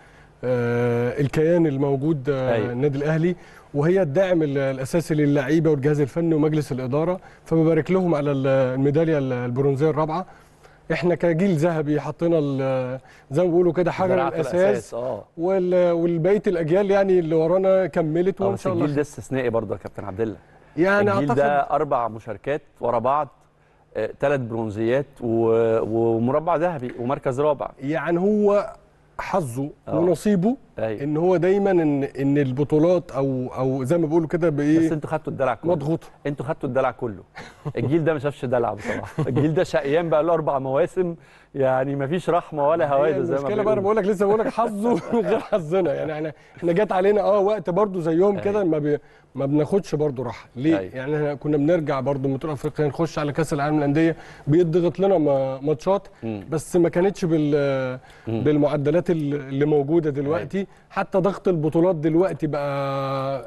S2: آه، الكيان الموجود آه،
S1: أيوة.
S2: النادي الاهلي وهي الداعم ال- الاساسي للعيبه والجهاز الفني ومجلس الاداره فببارك لهم على ال- الميداليه البرونزيه الرابعه احنا كجيل ذهبي حطينا ال- زي ما بيقولوا كده حجر
S1: زرعة في
S2: الاساس
S1: اه
S2: وال- والبقيه الاجيال يعني اللي ورانا كملت
S1: اه
S2: وان
S1: بس
S2: شاء
S1: الجيل
S2: الله
S1: ده استثنائي برضه يا كابتن عبد الله
S2: يعني
S1: الجيل
S2: اعتقد
S1: ده اربع مشاركات ورا بعض ثلاث برونزيات و- ومربع ذهبي ومركز رابع
S2: يعني هو حظه
S1: اه.
S2: ونصيبه
S1: ايوه
S2: ان هو دايما ان ان البطولات او او زي ما بيقولوا كده
S1: بس
S2: بايه
S1: انتوا خدتوا الدلع كله
S2: مضغوطه
S1: انتوا خدتوا الدلع كله الجيل ده ما شافش دلع بصراحه الجيل ده شقيان بقى له اربع مواسم يعني ما فيش رحمه ولا
S2: هي
S1: هوادة زي ما
S2: المشكله بقى انا
S1: بيقولوا.
S2: بقول لك لسه بقول لك حظه غير حظنا يعني احنا احنا جت علينا اه وقت برضو زيهم كده ما بي ما بناخدش برضو راحه ليه
S1: أيوة.
S2: يعني احنا كنا بنرجع برضو من بطوله افريقيا نخش على كاس العالم للانديه بيضغط لنا ما- ماتشات
S1: مم.
S2: بس ما كانتش بال
S1: مم.
S2: بالمعدلات ال- اللي موجوده دلوقتي حتى ضغط البطولات دلوقتي بقى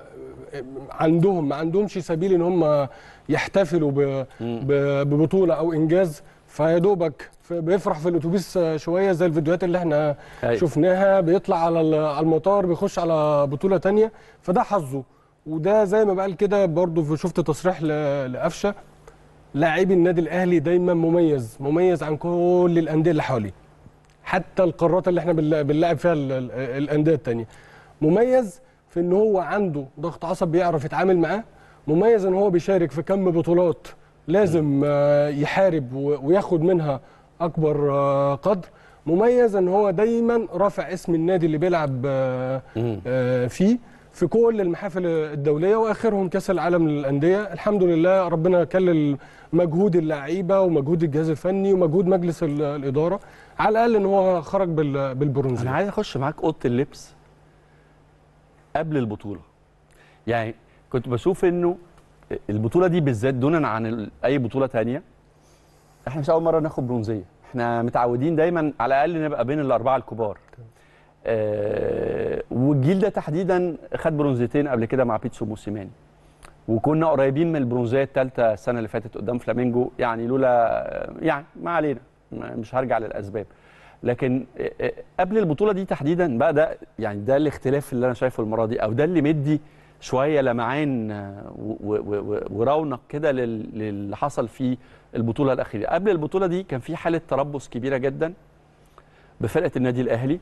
S2: عندهم ما عندهمش سبيل ان هم يحتفلوا ب-
S1: مم.
S2: ب- ببطوله او انجاز فيا دوبك ف- بيفرح في الاتوبيس شويه زي الفيديوهات اللي احنا
S1: أيوة.
S2: شفناها بيطلع على ال- على المطار بيخش على بطوله تانية فده حظه وده زي ما بقال كده برضو شفت تصريح ل- لقفشه لاعبي النادي الاهلي دايما مميز مميز عن كل الانديه اللي حواليه حتى القارات اللي احنا بنلا- بنلاعب فيها ال- ال- الانديه التانية مميز في ان هو عنده ضغط عصب بيعرف يتعامل معاه مميز ان هو بيشارك في كم بطولات لازم آه، يحارب و- وياخد منها اكبر آه، قدر مميز ان هو دايما رافع اسم النادي اللي بيلعب آه،
S1: مم.
S2: آه، فيه في كل المحافل الدوليه واخرهم كاس العالم للانديه الحمد لله ربنا كلل مجهود اللعيبه ومجهود الجهاز الفني ومجهود مجلس ال- الاداره على الاقل ان هو خرج بال- بالبرونزيه
S1: انا عايز اخش معاك اوضه اللبس قبل البطوله يعني كنت بشوف انه البطوله دي بالذات دونا عن ال- اي بطوله تانية احنا مش اول مره ناخد برونزيه احنا متعودين دايما على الاقل نبقى بين الاربعه الكبار آه والجيل ده تحديدا خد برونزيتين قبل كده مع بيتسو موسيماني وكنا قريبين من البرونزيه الثالثه السنه اللي فاتت قدام فلامينجو يعني لولا يعني ما علينا ما- مش هرجع للاسباب لكن آه، آه، قبل البطوله دي تحديدا بقى ده يعني ده الاختلاف اللي انا شايفه المره دي او ده اللي مدي شويه لمعان آه، و- و- و- ورونق كده لل- للي حصل في البطوله الاخيره قبل البطوله دي كان في حاله تربص كبيره جدا بفرقه النادي الاهلي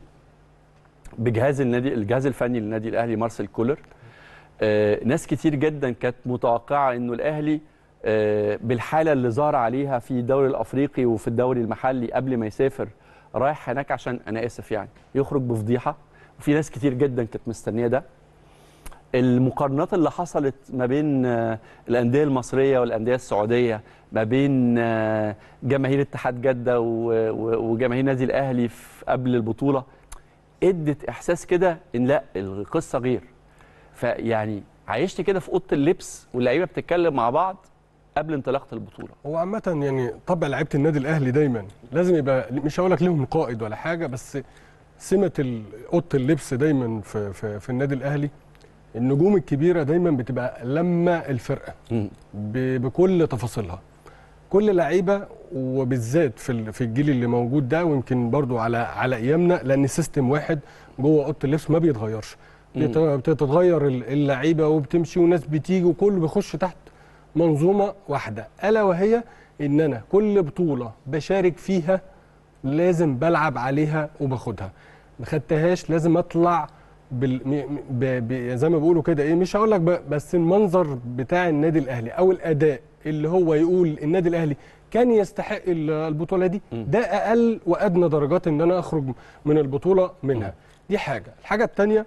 S1: بجهاز النادي الجهاز الفني للنادي الاهلي مارسيل كولر آه، ناس كتير جدا كانت متوقعه انه الاهلي آه، بالحاله اللي ظهر عليها في الدوري الافريقي وفي الدوري المحلي قبل ما يسافر رايح هناك عشان انا اسف يعني يخرج بفضيحه وفي ناس كتير جدا كانت مستنيه ده المقارنات اللي حصلت ما بين آه، الانديه المصريه والانديه السعوديه ما بين آه، جماهير اتحاد جده و- و- وجماهير النادي الاهلي في قبل البطوله ادت احساس كده ان لا القصه غير فيعني عايشت كده في اوضه اللبس واللعيبه بتتكلم مع بعض قبل انطلاقه البطوله
S2: هو عامة يعني طبع لعيبة النادي الأهلي دايما لازم يبقى مش هقول لك ليهم قائد ولا حاجة بس سمة ال- أوضة اللبس دايما في, في, في النادي الأهلي النجوم الكبيرة دايما بتبقى لما الفرقة ب- بكل تفاصيلها كل لعيبه وبالذات في ال- في الجيل اللي موجود ده ويمكن برضو على على ايامنا لان سيستم واحد جوه اوضه اللبس ما بيتغيرش بيت- بتتغير ال- اللعيبه وبتمشي وناس بتيجي وكله بيخش تحت منظومه واحده الا وهي ان انا كل بطوله بشارك فيها لازم بلعب عليها وباخدها ما خدتهاش لازم اطلع بال... م- م- ب... ب... زي ما بيقولوا كده ايه مش هقول لك ب... بس المنظر بتاع النادي الاهلي او الاداء اللي هو يقول النادي الاهلي كان يستحق ال- البطوله دي ده اقل وادنى درجات ان انا اخرج من البطوله منها دي حاجه الحاجه الثانيه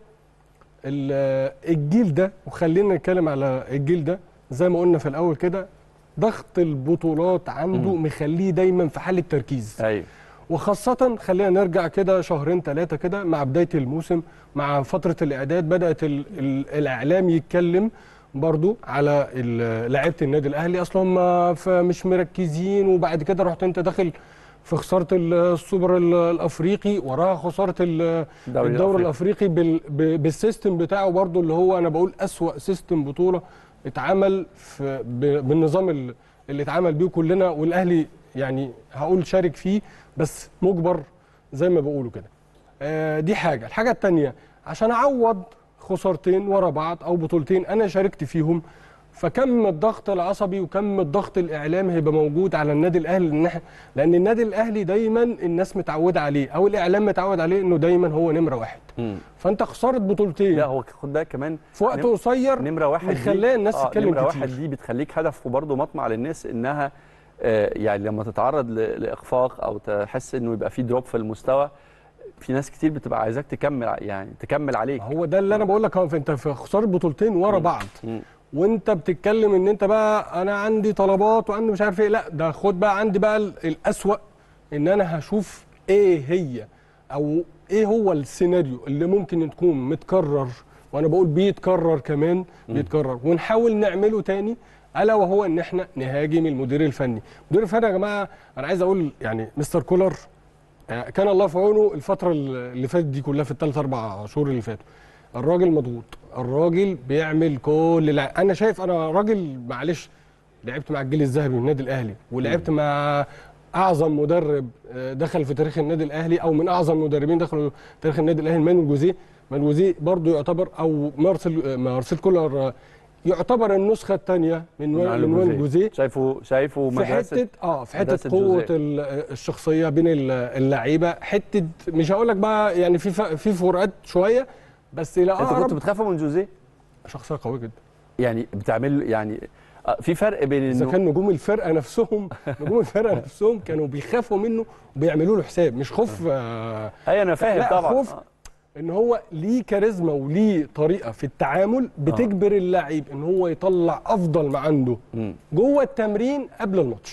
S2: الجيل ده وخلينا نتكلم على الجيل ده زي ما قلنا في الاول كده ضغط البطولات عنده مخليه دايما في حاله تركيز
S1: ايوه
S2: وخاصة خلينا نرجع كده شهرين ثلاثة كده مع بداية الموسم مع فترة الإعداد بدأت ال ال الإعلام يتكلم برضو على ال- لعيبة النادي الأهلي أصلا هم ف- مش مركزين وبعد كده رحت أنت داخل في خسارة السوبر ال- الأفريقي وراها خسارة ال-
S1: الدوري
S2: الدوري
S1: الأفريقي.
S2: الأفريقي بال ب- بالسيستم بتاعه برضو اللي هو أنا بقول أسوأ سيستم بطولة اتعمل في ب- بالنظام ال- اللي اتعمل بيه كلنا والأهلي يعني هقول شارك فيه بس مجبر زي ما بيقولوا كده آه، دي حاجه الحاجه الثانيه عشان اعوض خسارتين ورا بعض او بطولتين انا شاركت فيهم فكم الضغط العصبي وكم الضغط الاعلامي هيبقى موجود على النادي الاهلي لان إحنا- لان النادي الاهلي دايما الناس متعوده عليه او الاعلام متعود عليه انه دايما هو نمره واحد
S1: مم.
S2: فانت خساره بطولتين
S1: لا هو خد بالك كمان
S2: في وقت
S1: نم-
S2: قصير
S1: نمره واحد دي-
S2: مخليه الناس
S1: آه،
S2: تتكلم
S1: نمره
S2: كتير
S1: واحد دي بتخليك هدف وبرضه مطمع للناس انها آه، يعني لما تتعرض ل- لاخفاق او تحس انه يبقى في دروب في المستوى في ناس كتير بتبقى عايزاك تكمل ع- يعني تكمل عليك
S2: هو ده اللي انا بقول لك هو انت في خساره بطولتين ورا بعض
S1: مم.
S2: وانت بتتكلم ان انت بقى انا عندي طلبات وعندي مش عارف ايه لا ده خد بقى عندي بقى ال- الاسوأ ان انا هشوف ايه هي او ايه هو السيناريو اللي ممكن تكون متكرر وانا بقول بيتكرر كمان بيتكرر ونحاول نعمله تاني الا وهو ان احنا نهاجم المدير الفني المدير الفني يا جماعه انا عايز اقول يعني مستر كولر آه، كان الله في عونه الفترة اللي فاتت دي كلها في الثلاث أربع شهور اللي فاتوا الراجل مضغوط الراجل بيعمل كل الع... أنا شايف أنا راجل معلش لعبت مع الجيل الذهبي من النادي الأهلي ولعبت مع أعظم مدرب آه، دخل في تاريخ النادي الأهلي أو من أعظم المدربين دخلوا في تاريخ النادي الأهلي مانويل جوزيه مانويل جوزيه برضه يعتبر أو مارسيل آه، مارسيل كولر آه، يعتبر النسخة الثانية من من مانويل جوزيه
S1: شايفه شايفه
S2: في
S1: مدرسه
S2: حته اه في حته
S1: مدرسة
S2: قوه
S1: جوزيه.
S2: ال- الشخصيه بين ال- اللعيبه حته مش هقول لك بقى يعني في ف- في فروقات شويه بس الى
S1: انت كنت
S2: اقرب
S1: بتخافوا من جوزيه
S2: شخصيه قويه جدا
S1: يعني بتعمل يعني آه، في فرق بين
S2: اذا
S1: انه
S2: كان نجوم الفرقه نفسهم نجوم الفرقه نفسهم كانوا بيخافوا منه وبيعملوا له حساب مش خوف آه
S1: اي انا فاهم
S2: لا،
S1: طبعا
S2: خوف.
S1: آه.
S2: ان هو ليه كاريزما وليه طريقه في التعامل بتجبر اللعيب ان هو يطلع افضل ما عنده
S1: مم.
S2: جوه التمرين قبل الماتش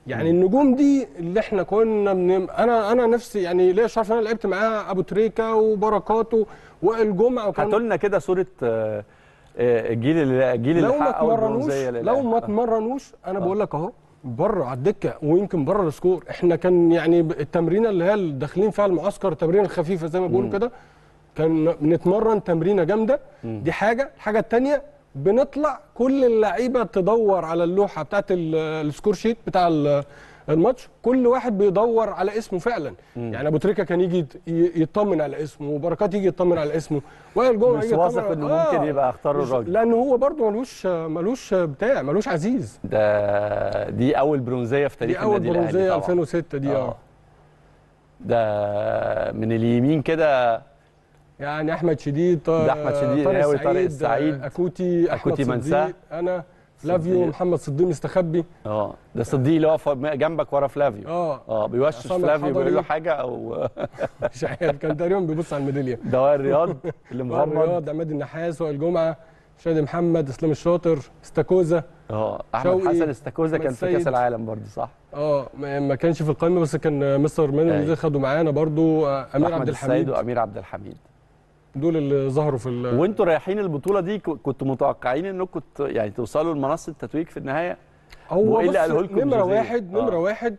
S2: يعني النجوم دي اللي احنا كنا من انا انا نفسي يعني ليا شرف ان انا لعبت معاه ابو تريكه وبركات و- وائل جمعه وكان
S1: هاتوا لنا كده صوره آه، آه، الجيل اللي الجيل اللي
S2: لو ما
S1: حقق أول
S2: اتمرنوش
S1: برونزية
S2: لو
S1: للأهلي.
S2: ما اتمرنوش انا بقول لك اهو بره على الدكه ويمكن بره السكور احنا كان يعني ب- التمرينه اللي هي اللي داخلين فيها المعسكر التمرينه الخفيفه زي ما بيقولوا كده كان بنتمرن تمرينه جامده دي حاجه الحاجه الثانيه بنطلع كل اللعيبه تدور على اللوحه بتاعت ال- السكور شيت بتاع ال- الماتش كل واحد بيدور على اسمه فعلا يعني ابو تريكه كان يجي يت- ي- يطمن على اسمه وبركات يجي يطمن على اسمه وائل جمعه
S1: مش
S2: يجي يطمن
S1: واثق
S2: على-
S1: إنه ممكن يبقى اختار
S2: مش-
S1: الراجل.
S2: لان هو برضه ملوش ملوش بتاع ملوش عزيز
S1: ده دي اول برونزيه في تاريخ
S2: دي اول
S1: النادي الاهلي
S2: برونزيه
S1: طبعاً.
S2: 2006 دي اه
S1: ده من اليمين كده
S2: يعني احمد شديد ط-
S1: ده أحمد شديد، قوي، طارق
S2: آه،
S1: السعيد،
S2: اكوتي احمد
S1: أكوتي
S2: صديق
S1: منساه.
S2: انا فلافيو
S1: صديق.
S2: محمد صديق مستخبي
S1: اه ده صديق اللي واقف جنبك ورا فلافيو
S2: اه
S1: اه بيوشش
S2: عصام
S1: فلافيو بيقول له
S2: الحضري.
S1: حاجه او
S2: مش عارف كان تقريبا بيبص على الميداليه
S1: ده وائل رياض اللي مغمض
S2: رياض عماد النحاس وائل جمعه شادي محمد اسلام الشاطر استاكوزا
S1: اه احمد
S2: شوقي،
S1: حسن استاكوزا كان
S2: أحمد
S1: في كاس
S2: سيد.
S1: العالم برضه صح
S2: اه ما ما كانش في القائمه بس كان مستر مانويل
S1: أيوة.
S2: جوزيه خدوا معانا برضو آه، امير
S1: احمد
S2: عبد
S1: السيد
S2: الحميد
S1: وامير عبد الحميد
S2: دول اللي ظهروا في ال-
S1: وانتوا رايحين البطوله دي ك- كنتوا متوقعين انكم ت- يعني توصلوا لمنصه التتويج في النهايه
S2: هو
S1: وإيه اللي
S2: بص
S1: قاله لكم
S2: نمره
S1: جوزيه؟
S2: واحد
S1: آه.
S2: نمره واحد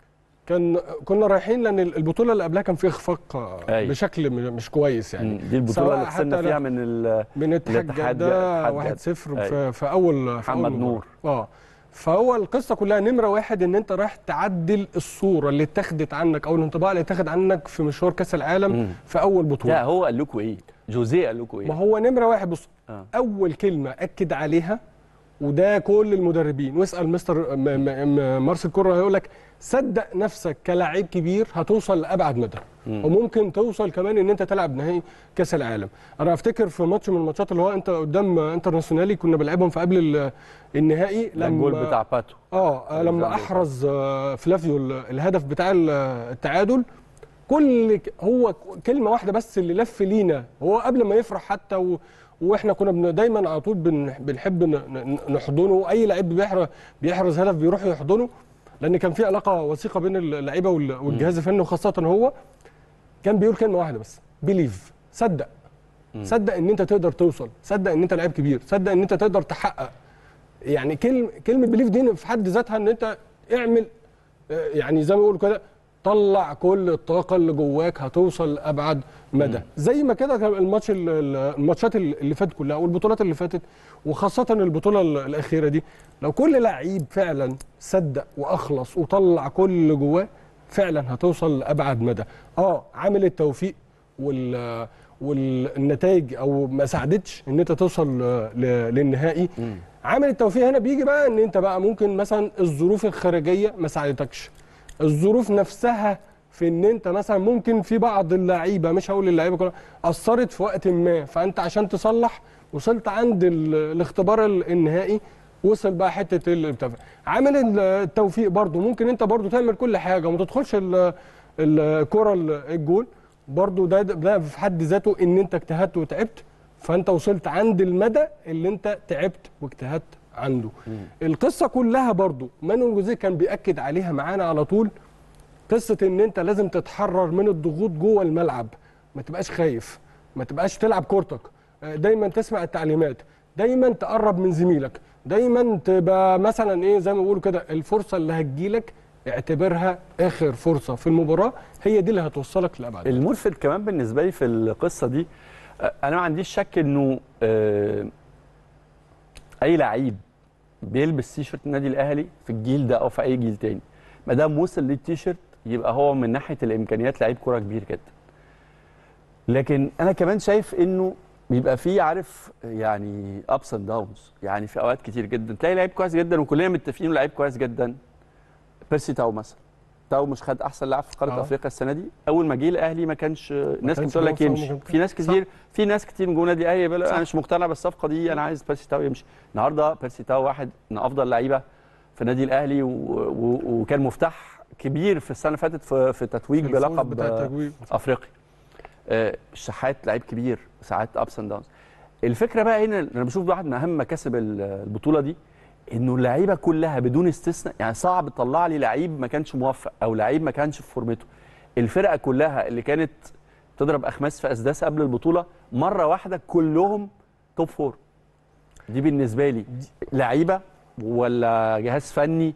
S2: كان كنا رايحين لان البطوله اللي قبلها كان في اخفاق آه،
S1: أيوة.
S2: بشكل م- مش كويس يعني
S1: مم. دي البطوله
S2: سواء
S1: اللي خسرنا
S2: حتى
S1: فيها من ال
S2: من اتحاد
S1: الاتحاد
S2: جده
S1: اتحاد
S2: 1
S1: جدة.
S2: 0
S1: أيوة.
S2: في, في اول في
S1: محمد
S2: أول مباراة.
S1: نور.
S2: اه فهو القصه كلها نمره واحد ان انت رايح تعدل الصوره اللي اتخذت عنك او الانطباع اللي اتخذ عنك في مشوار كاس العالم
S1: مم.
S2: في اول
S1: لا
S2: بطوله
S1: هو قال لكم ايه جوزيه قال لكم
S2: ما
S1: ايه
S2: هو نمره واحد بص
S1: آه.
S2: اول كلمه اكد عليها وده كل المدربين واسال مستر م- م- م- مارسيل كورة هيقول لك صدق نفسك كلاعب كبير هتوصل لابعد مدى وممكن توصل كمان ان انت تلعب نهائي كاس العالم انا افتكر في ماتش من الماتشات اللي هو انت قدام انترناسيونالي كنا بنلعبهم في قبل ال- النهائي
S1: ده الجول بتاع باتو
S2: اه لما
S1: زامبيا.
S2: احرز آه، فلافيو ال- الهدف بتاع ال- التعادل كل ك- هو ك- كلمه واحده بس اللي لف لينا هو قبل ما يفرح حتى و واحنا كنا بن دايما على طول بن بنحب ن- ن- نحضنه اي لعيب بيحرز بيحرز هدف بيروح يحضنه لان كان في علاقه وثيقه بين اللعيبه وال- والجهاز الفني وخاصه هو كان بيقول كلمه واحده بس بيليف صدق صدق ان انت تقدر توصل صدق ان انت لعيب كبير صدق ان انت تقدر تحقق يعني كلمه كلمه بليف دي في حد ذاتها ان انت اعمل آه، يعني زي ما بيقولوا كده طلع كل الطاقه اللي جواك هتوصل لابعد مدى زي ما كده كان الماتش ال- ال- الماتشات اللي فاتت كلها والبطولات اللي فاتت وخاصه البطوله ال- الاخيره دي لو كل لعيب فعلا صدق واخلص وطلع كل اللي جواه فعلا هتوصل لابعد مدى اه عامل التوفيق وال والنتائج او ما ساعدتش ان انت توصل ل- ل- للنهائي عامل التوفيق هنا بيجي بقى ان انت بقى ممكن مثلا الظروف الخارجيه ما ساعدتكش الظروف نفسها في ان انت مثلا ممكن في بعض اللعيبه مش هقول اللعيبه كلها اثرت في وقت ما فانت عشان تصلح وصلت عند ال- الاختبار ال- النهائي وصل بقى حته ال- بتاع عامل ال- التوفيق برضو ممكن انت برضو تعمل كل حاجه وما تدخلش ال- الكره ال- الجول برضو ده ده في حد ذاته ان انت اجتهدت وتعبت فانت وصلت عند المدى اللي انت تعبت واجتهدت عنده القصه كلها برضو مانويل جوزيه كان بياكد عليها معانا على طول قصه ان انت لازم تتحرر من الضغوط جوه الملعب ما تبقاش خايف ما تبقاش تلعب كورتك آه، دايما تسمع التعليمات دايما تقرب من زميلك دايما تبقى مثلا ايه زي ما بيقولوا كده الفرصه اللي هتجيلك اعتبرها اخر فرصه في المباراه هي دي اللي هتوصلك لابعد
S1: الملفت كمان بالنسبه لي في القصه دي آه، انا ما عنديش شك انه آه، اي لعيب بيلبس تيشرت النادي الاهلي في الجيل ده او في اي جيل تاني ما دام وصل للتيشرت يبقى هو من ناحيه الامكانيات لعيب كوره كبير جدا لكن انا كمان شايف انه بيبقى فيه عارف يعني ابس اند داونز يعني في اوقات كتير جدا تلاقي لعيب كويس جدا وكلنا متفقين انه لعيب كويس جدا بيرسي تاو مثلا تاو مش خد احسن لاعب في قاره
S2: آه.
S1: افريقيا السنه دي اول ما جه الاهلي ما كانش الناس كانت
S2: كانش
S1: بتقول لك
S2: موفق وما
S1: يمشي
S2: كان-
S1: في ناس كتير في ناس كتير من جوه النادي الاهلي بيقولوا
S2: صح.
S1: انا مش مقتنع بالصفقه دي انا عايز بيرسي تاو يمشي النهارده بيرسي تاو واحد من افضل لعيبه في النادي الاهلي و... و... وكان مفتاح كبير في السنه اللي فاتت في, في تتويج
S2: الفوز
S1: بلقب
S2: بتاع
S1: آه،
S2: التجويد
S1: افريقي آه، الشحات لعيب كبير ساعات ابس اند داونز الفكره بقى هنا انا بشوف ده واحد من اهم مكاسب ال- البطوله دي انه اللعيبه كلها بدون استثناء يعني صعب تطلع لي لعيب ما كانش موفق او لعيب ما كانش في فورمته الفرقه كلها اللي كانت تضرب اخماس في اسداس قبل البطوله مره واحده كلهم توب فور دي بالنسبه لي لعيبه ولا جهاز فني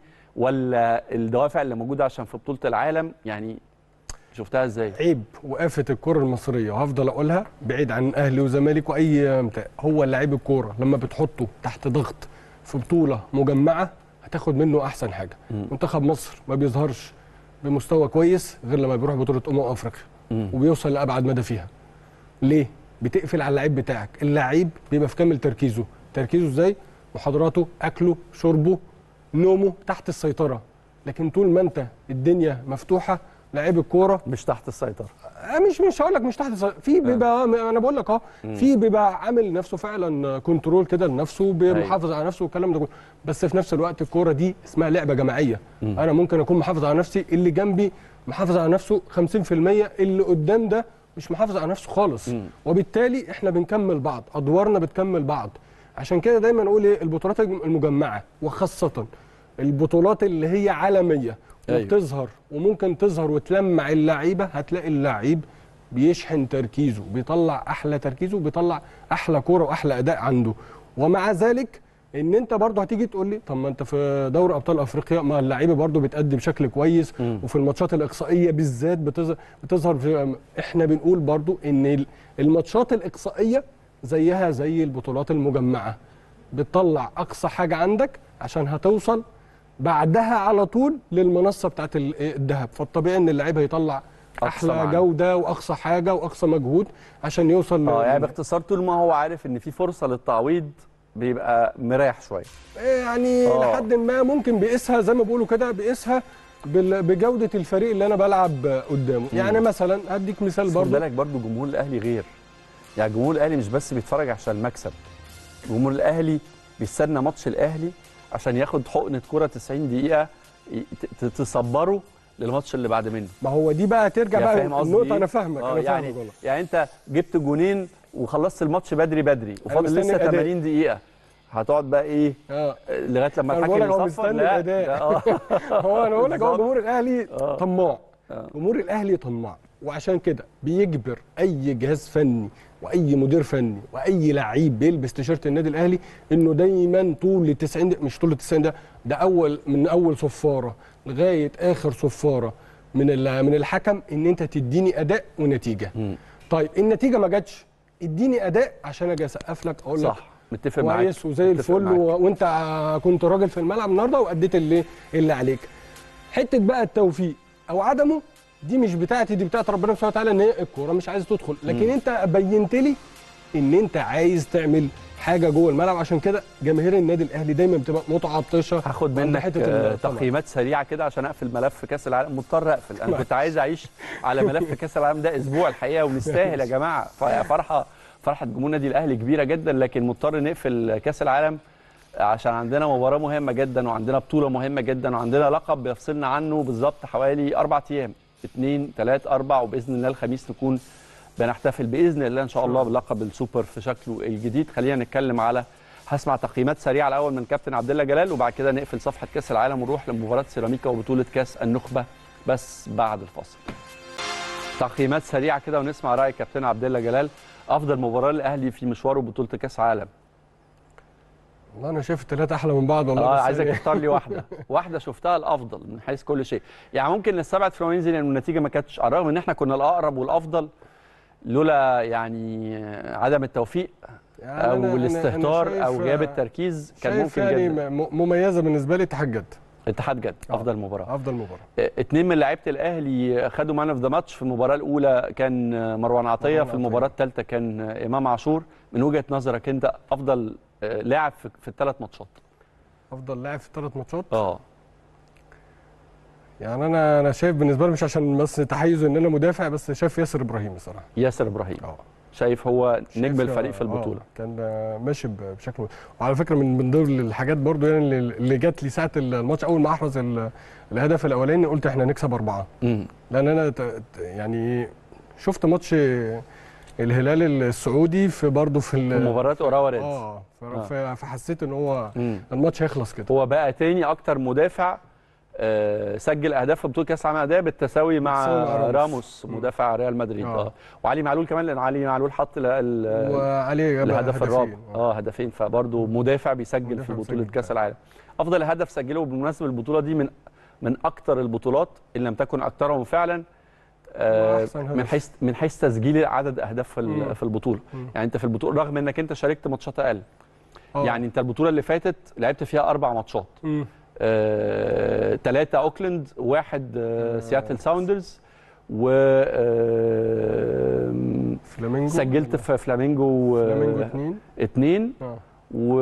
S1: ولا الدوافع اللي موجوده عشان في بطوله العالم يعني شفتها ازاي
S2: عيب وقافه الكره المصريه وهفضل اقولها بعيد عن اهلي وزمالك واي بتاع هو لعيب الكوره لما بتحطه تحت ضغط في بطوله مجمعه هتاخد منه احسن حاجه
S1: مم.
S2: منتخب مصر ما بيظهرش بمستوى كويس غير لما بيروح بطوله امم افريقيا
S1: مم.
S2: وبيوصل لابعد مدى فيها ليه بتقفل على اللعيب بتاعك اللعيب بيبقى في كامل تركيزه تركيزه ازاي محاضراته اكله شربه نومه تحت السيطره لكن طول ما انت الدنيا مفتوحه لعيب الكوره
S1: مش تحت السيطره
S2: آه، مش مش هقول لك مش تحت السيطرة. في بيبقى انا بقول لك اه في بيبقى عامل نفسه فعلا كنترول كده لنفسه بيحافظ على نفسه والكلام ده كله بس في نفس الوقت الكوره دي اسمها لعبه جماعيه انا ممكن اكون محافظ على نفسي اللي جنبي محافظ على نفسه 50% اللي قدام ده مش محافظ على نفسه خالص وبالتالي احنا بنكمل بعض ادوارنا بتكمل بعض عشان كده دايما اقول ايه البطولات المجمعه وخاصه البطولات اللي هي عالميه
S1: أيوة.
S2: وبتظهر وممكن تظهر وتلمع اللعيبه هتلاقي اللعيب بيشحن تركيزه بيطلع احلى تركيزه بيطلع احلى كوره واحلى اداء عنده ومع ذلك ان انت برضه هتيجي تقول لي طب ما انت في دوري ابطال افريقيا ما اللعيبه برضه بتأدي بشكل كويس
S1: مم.
S2: وفي الماتشات الاقصائيه بالذات بتظهر بتظهر في احنا بنقول برضه ان ال- الماتشات الاقصائيه زيها زي البطولات المجمعه بتطلع اقصى حاجه عندك عشان هتوصل بعدها على طول للمنصه بتاعت ال- الذهب فالطبيعي ان اللعيب هيطلع
S1: أقصى
S2: احلى
S1: معاك.
S2: جوده واقصى حاجه واقصى مجهود عشان يوصل
S1: اه
S2: ل-
S1: يعني باختصار طول ما هو عارف ان في فرصه للتعويض بيبقى مريح شويه
S2: يعني
S1: آه.
S2: لحد ما ممكن بيقيسها زي ما بيقولوا كده بيقيسها بال- بجوده الفريق اللي انا بلعب قدامه يعني مثلا هديك مثال
S1: بس خد
S2: برضه
S1: بالك برضو جمهور الاهلي غير يعني جمهور الاهلي مش بس بيتفرج عشان المكسب جمهور الاهلي بيستنى ماتش الاهلي عشان ياخد حقنه كره 90 دقيقه ي- ت- تصبره للماتش اللي بعد منه
S2: ما هو دي بقى ترجع
S1: يعني
S2: بقى
S1: فاهم قصدي
S2: النقطه
S1: إيه؟
S2: انا فاهمك
S1: آه
S2: انا
S1: يعني
S2: فاهمك والله
S1: يعني انت جبت جونين وخلصت الماتش بدري بدري وفاضل
S2: مستني
S1: لسه
S2: الأداء.
S1: 80 دقيقه هتقعد بقى ايه
S2: اه
S1: لغايه لما
S2: أنا بقول
S1: الحكم
S2: لك هو
S1: يصفر
S2: مستني
S1: لا
S2: الأداء.
S1: ده اه
S2: هو انا بقول لك هو
S1: بالظبط.
S2: جمهور الاهلي
S1: آه.
S2: طماع
S1: آه.
S2: جمهور الاهلي طماع وعشان كده بيجبر اي جهاز فني واي مدير فني واي لعيب بيلبس تيشيرت النادي الاهلي انه دايما طول ال 90 دقيقة- مش طول ال 90 ده ده اول من اول صفاره لغايه اخر صفاره من ال- من الحكم ان انت تديني اداء ونتيجه
S1: مم.
S2: طيب النتيجه ما جاتش اديني اداء عشان اجي اسقف لك اقول لك
S1: صح متفق معاك
S2: كويس وزي
S1: متفق
S2: الفل
S1: معاك.
S2: و... وانت ع- كنت راجل في الملعب النهارده واديت اللي اللي عليك حته بقى التوفيق او عدمه دي مش بتاعتي دي بتاعت ربنا سبحانه وتعالى ان هي الكوره مش عايز تدخل لكن
S1: مم.
S2: انت بينت لي ان انت عايز تعمل حاجه جوه الملعب عشان كده جماهير النادي الاهلي دايما بتبقى متعطشه
S1: هاخد
S2: عند
S1: منك
S2: حتة
S1: آه،
S2: الطمع.
S1: تقييمات سريعه كده عشان اقفل ملف كاس العالم مضطر اقفل انا كنت عايز اعيش على ملف كاس العالم ده اسبوع الحقيقه ونستاهل يا جماعه ف- فرحه فرحه جمهور النادي الاهلي كبيره جدا لكن مضطر نقفل كاس العالم عشان عندنا مباراه مهمه جدا وعندنا بطوله مهمه جدا وعندنا لقب بيفصلنا عنه بالظبط حوالي اربع ايام اثنين ثلاث اربع وباذن الله الخميس نكون بنحتفل باذن الله ان شاء الله بلقب السوبر في شكله الجديد خلينا نتكلم على هسمع تقييمات سريعه الاول من كابتن عبد الله جلال وبعد كده نقفل صفحه كاس العالم ونروح لمباراه سيراميكا وبطوله كاس النخبه بس بعد الفاصل تقييمات سريعه كده ونسمع راي كابتن عبد الله جلال افضل مباراه للاهلي في مشواره بطوله كاس عالم
S2: والله انا شايف الثلاثه احلى من بعض والله
S1: اه
S2: بس
S1: عايزك
S2: يعني-
S1: تختار لي واحده واحده شفتها الافضل من حيث كل شيء يعني ممكن نستبعد فلورينزي لان النتيجه ما كانتش على الرغم ان احنا كنا الاقرب والافضل لولا يعني عدم التوفيق
S2: يعني
S1: او
S2: أنا- أنا- أنا
S1: الاستهتار
S2: شايف-
S1: او غياب التركيز كان
S2: شايف
S1: ممكن
S2: يعني
S1: جدا
S2: م- مميزه بالنسبه لي اتحاد جد
S1: اتحاد جد
S2: آه.
S1: افضل مباراه
S2: افضل مباراه
S1: اه، اتنين من لعيبه الاهلي خدوا مان اوف ذا ماتش في المباراه الاولى كان مروان عطيه
S2: مروان
S1: في
S2: عطية.
S1: المباراه الثالثه كان امام عاشور من وجهه نظرك انت افضل اه، لاعب في, في الثلاث ماتشات
S2: افضل لاعب في الثلاث ماتشات
S1: اه
S2: يعني انا انا شايف بالنسبه لي مش عشان بس تحيز ان انا مدافع بس شايف ياسر ابراهيم بصراحه
S1: ياسر ابراهيم
S2: اه
S1: شايف هو
S2: شايف-
S1: نجم الفريق في
S2: آه،
S1: البطوله
S2: كان آه، ماشي ب- بشكل وعلى فكره من من ضمن الحاجات برضو يعني اللي- اللي جات لي ساعه الماتش اول ما احرز ال- الهدف الاولاني قلت احنا هنكسب اربعه
S1: امم
S2: لان انا ت- ت- يعني شفت ماتش الهلال السعودي في برضه في
S1: في
S2: ال-
S1: مباراه اوراوا ريدز
S2: اه ف-
S1: آه.
S2: ف- فحسيت ان هو
S1: مم.
S2: الماتش هيخلص كده
S1: هو بقى تاني اكتر مدافع آه، سجل اهداف في بطوله كاس العالم للانديه بالتساوي مع
S2: بالتساوي مع راموس.
S1: راموس
S2: مم.
S1: مدافع ريال مدريد
S2: آه.
S1: اه وعلي معلول كمان لان علي معلول حط ال- ال-
S2: وعليه جاب
S1: الهدف
S2: هدفين.
S1: الرابع اه هدفين فبرضه مدافع بيسجل
S2: مدافع
S1: في بطوله
S2: بيسجل
S1: كاس
S2: فعلا.
S1: العالم افضل هدف سجله بالمناسبه البطوله دي من من اكتر البطولات ان لم تكن اكثرهم فعلا آه،
S2: وأحسن هدف.
S1: من حيث من حيث تسجيل عدد اهداف في ال-
S2: مم.
S1: في البطوله
S2: مم.
S1: يعني انت في البطوله رغم انك انت شاركت ماتشات اقل
S2: آه.
S1: يعني انت البطوله اللي فاتت لعبت فيها اربع ماتشات
S2: مم.
S1: ثلاثة اوكلاند واحد آه،
S2: آه.
S1: سياتل ساوندرز و آه،
S2: فلامينجو
S1: سجلت في فلامينجو آه،
S2: فلامينجو اثنين
S1: اتنين
S2: اه
S1: و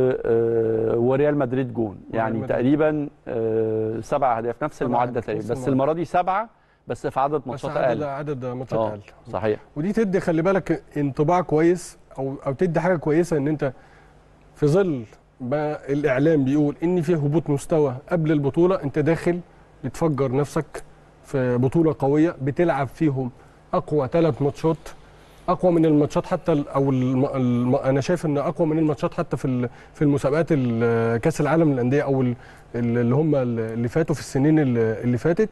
S1: آه، وريال مدريد جون يعني
S2: مدريد.
S1: تقريبا آه، سبع اهداف نفس
S2: سبع
S1: المعدل
S2: أهداف،
S1: تقريبا
S2: نفس
S1: بس
S2: المعدل.
S1: المره دي سبعه بس في عدد
S2: بس
S1: ماتشات
S2: عدد
S1: اقل
S2: عدد ماتشات
S1: اه
S2: اقل
S1: صحيح
S2: ودي تدي خلي بالك انطباع كويس او او تدي حاجه كويسه ان انت في ظل ما الاعلام بيقول ان في هبوط مستوى قبل البطوله انت داخل بتفجر نفسك في بطوله قويه بتلعب فيهم اقوى ثلاث ماتشات اقوى من الماتشات حتى ال- او الم... الم... انا شايف ان اقوى من الماتشات حتى في ال... في المسابقات ال- كاس العالم للانديه او ال... ال- اللي هم اللي فاتوا في السنين اللي اللي فاتت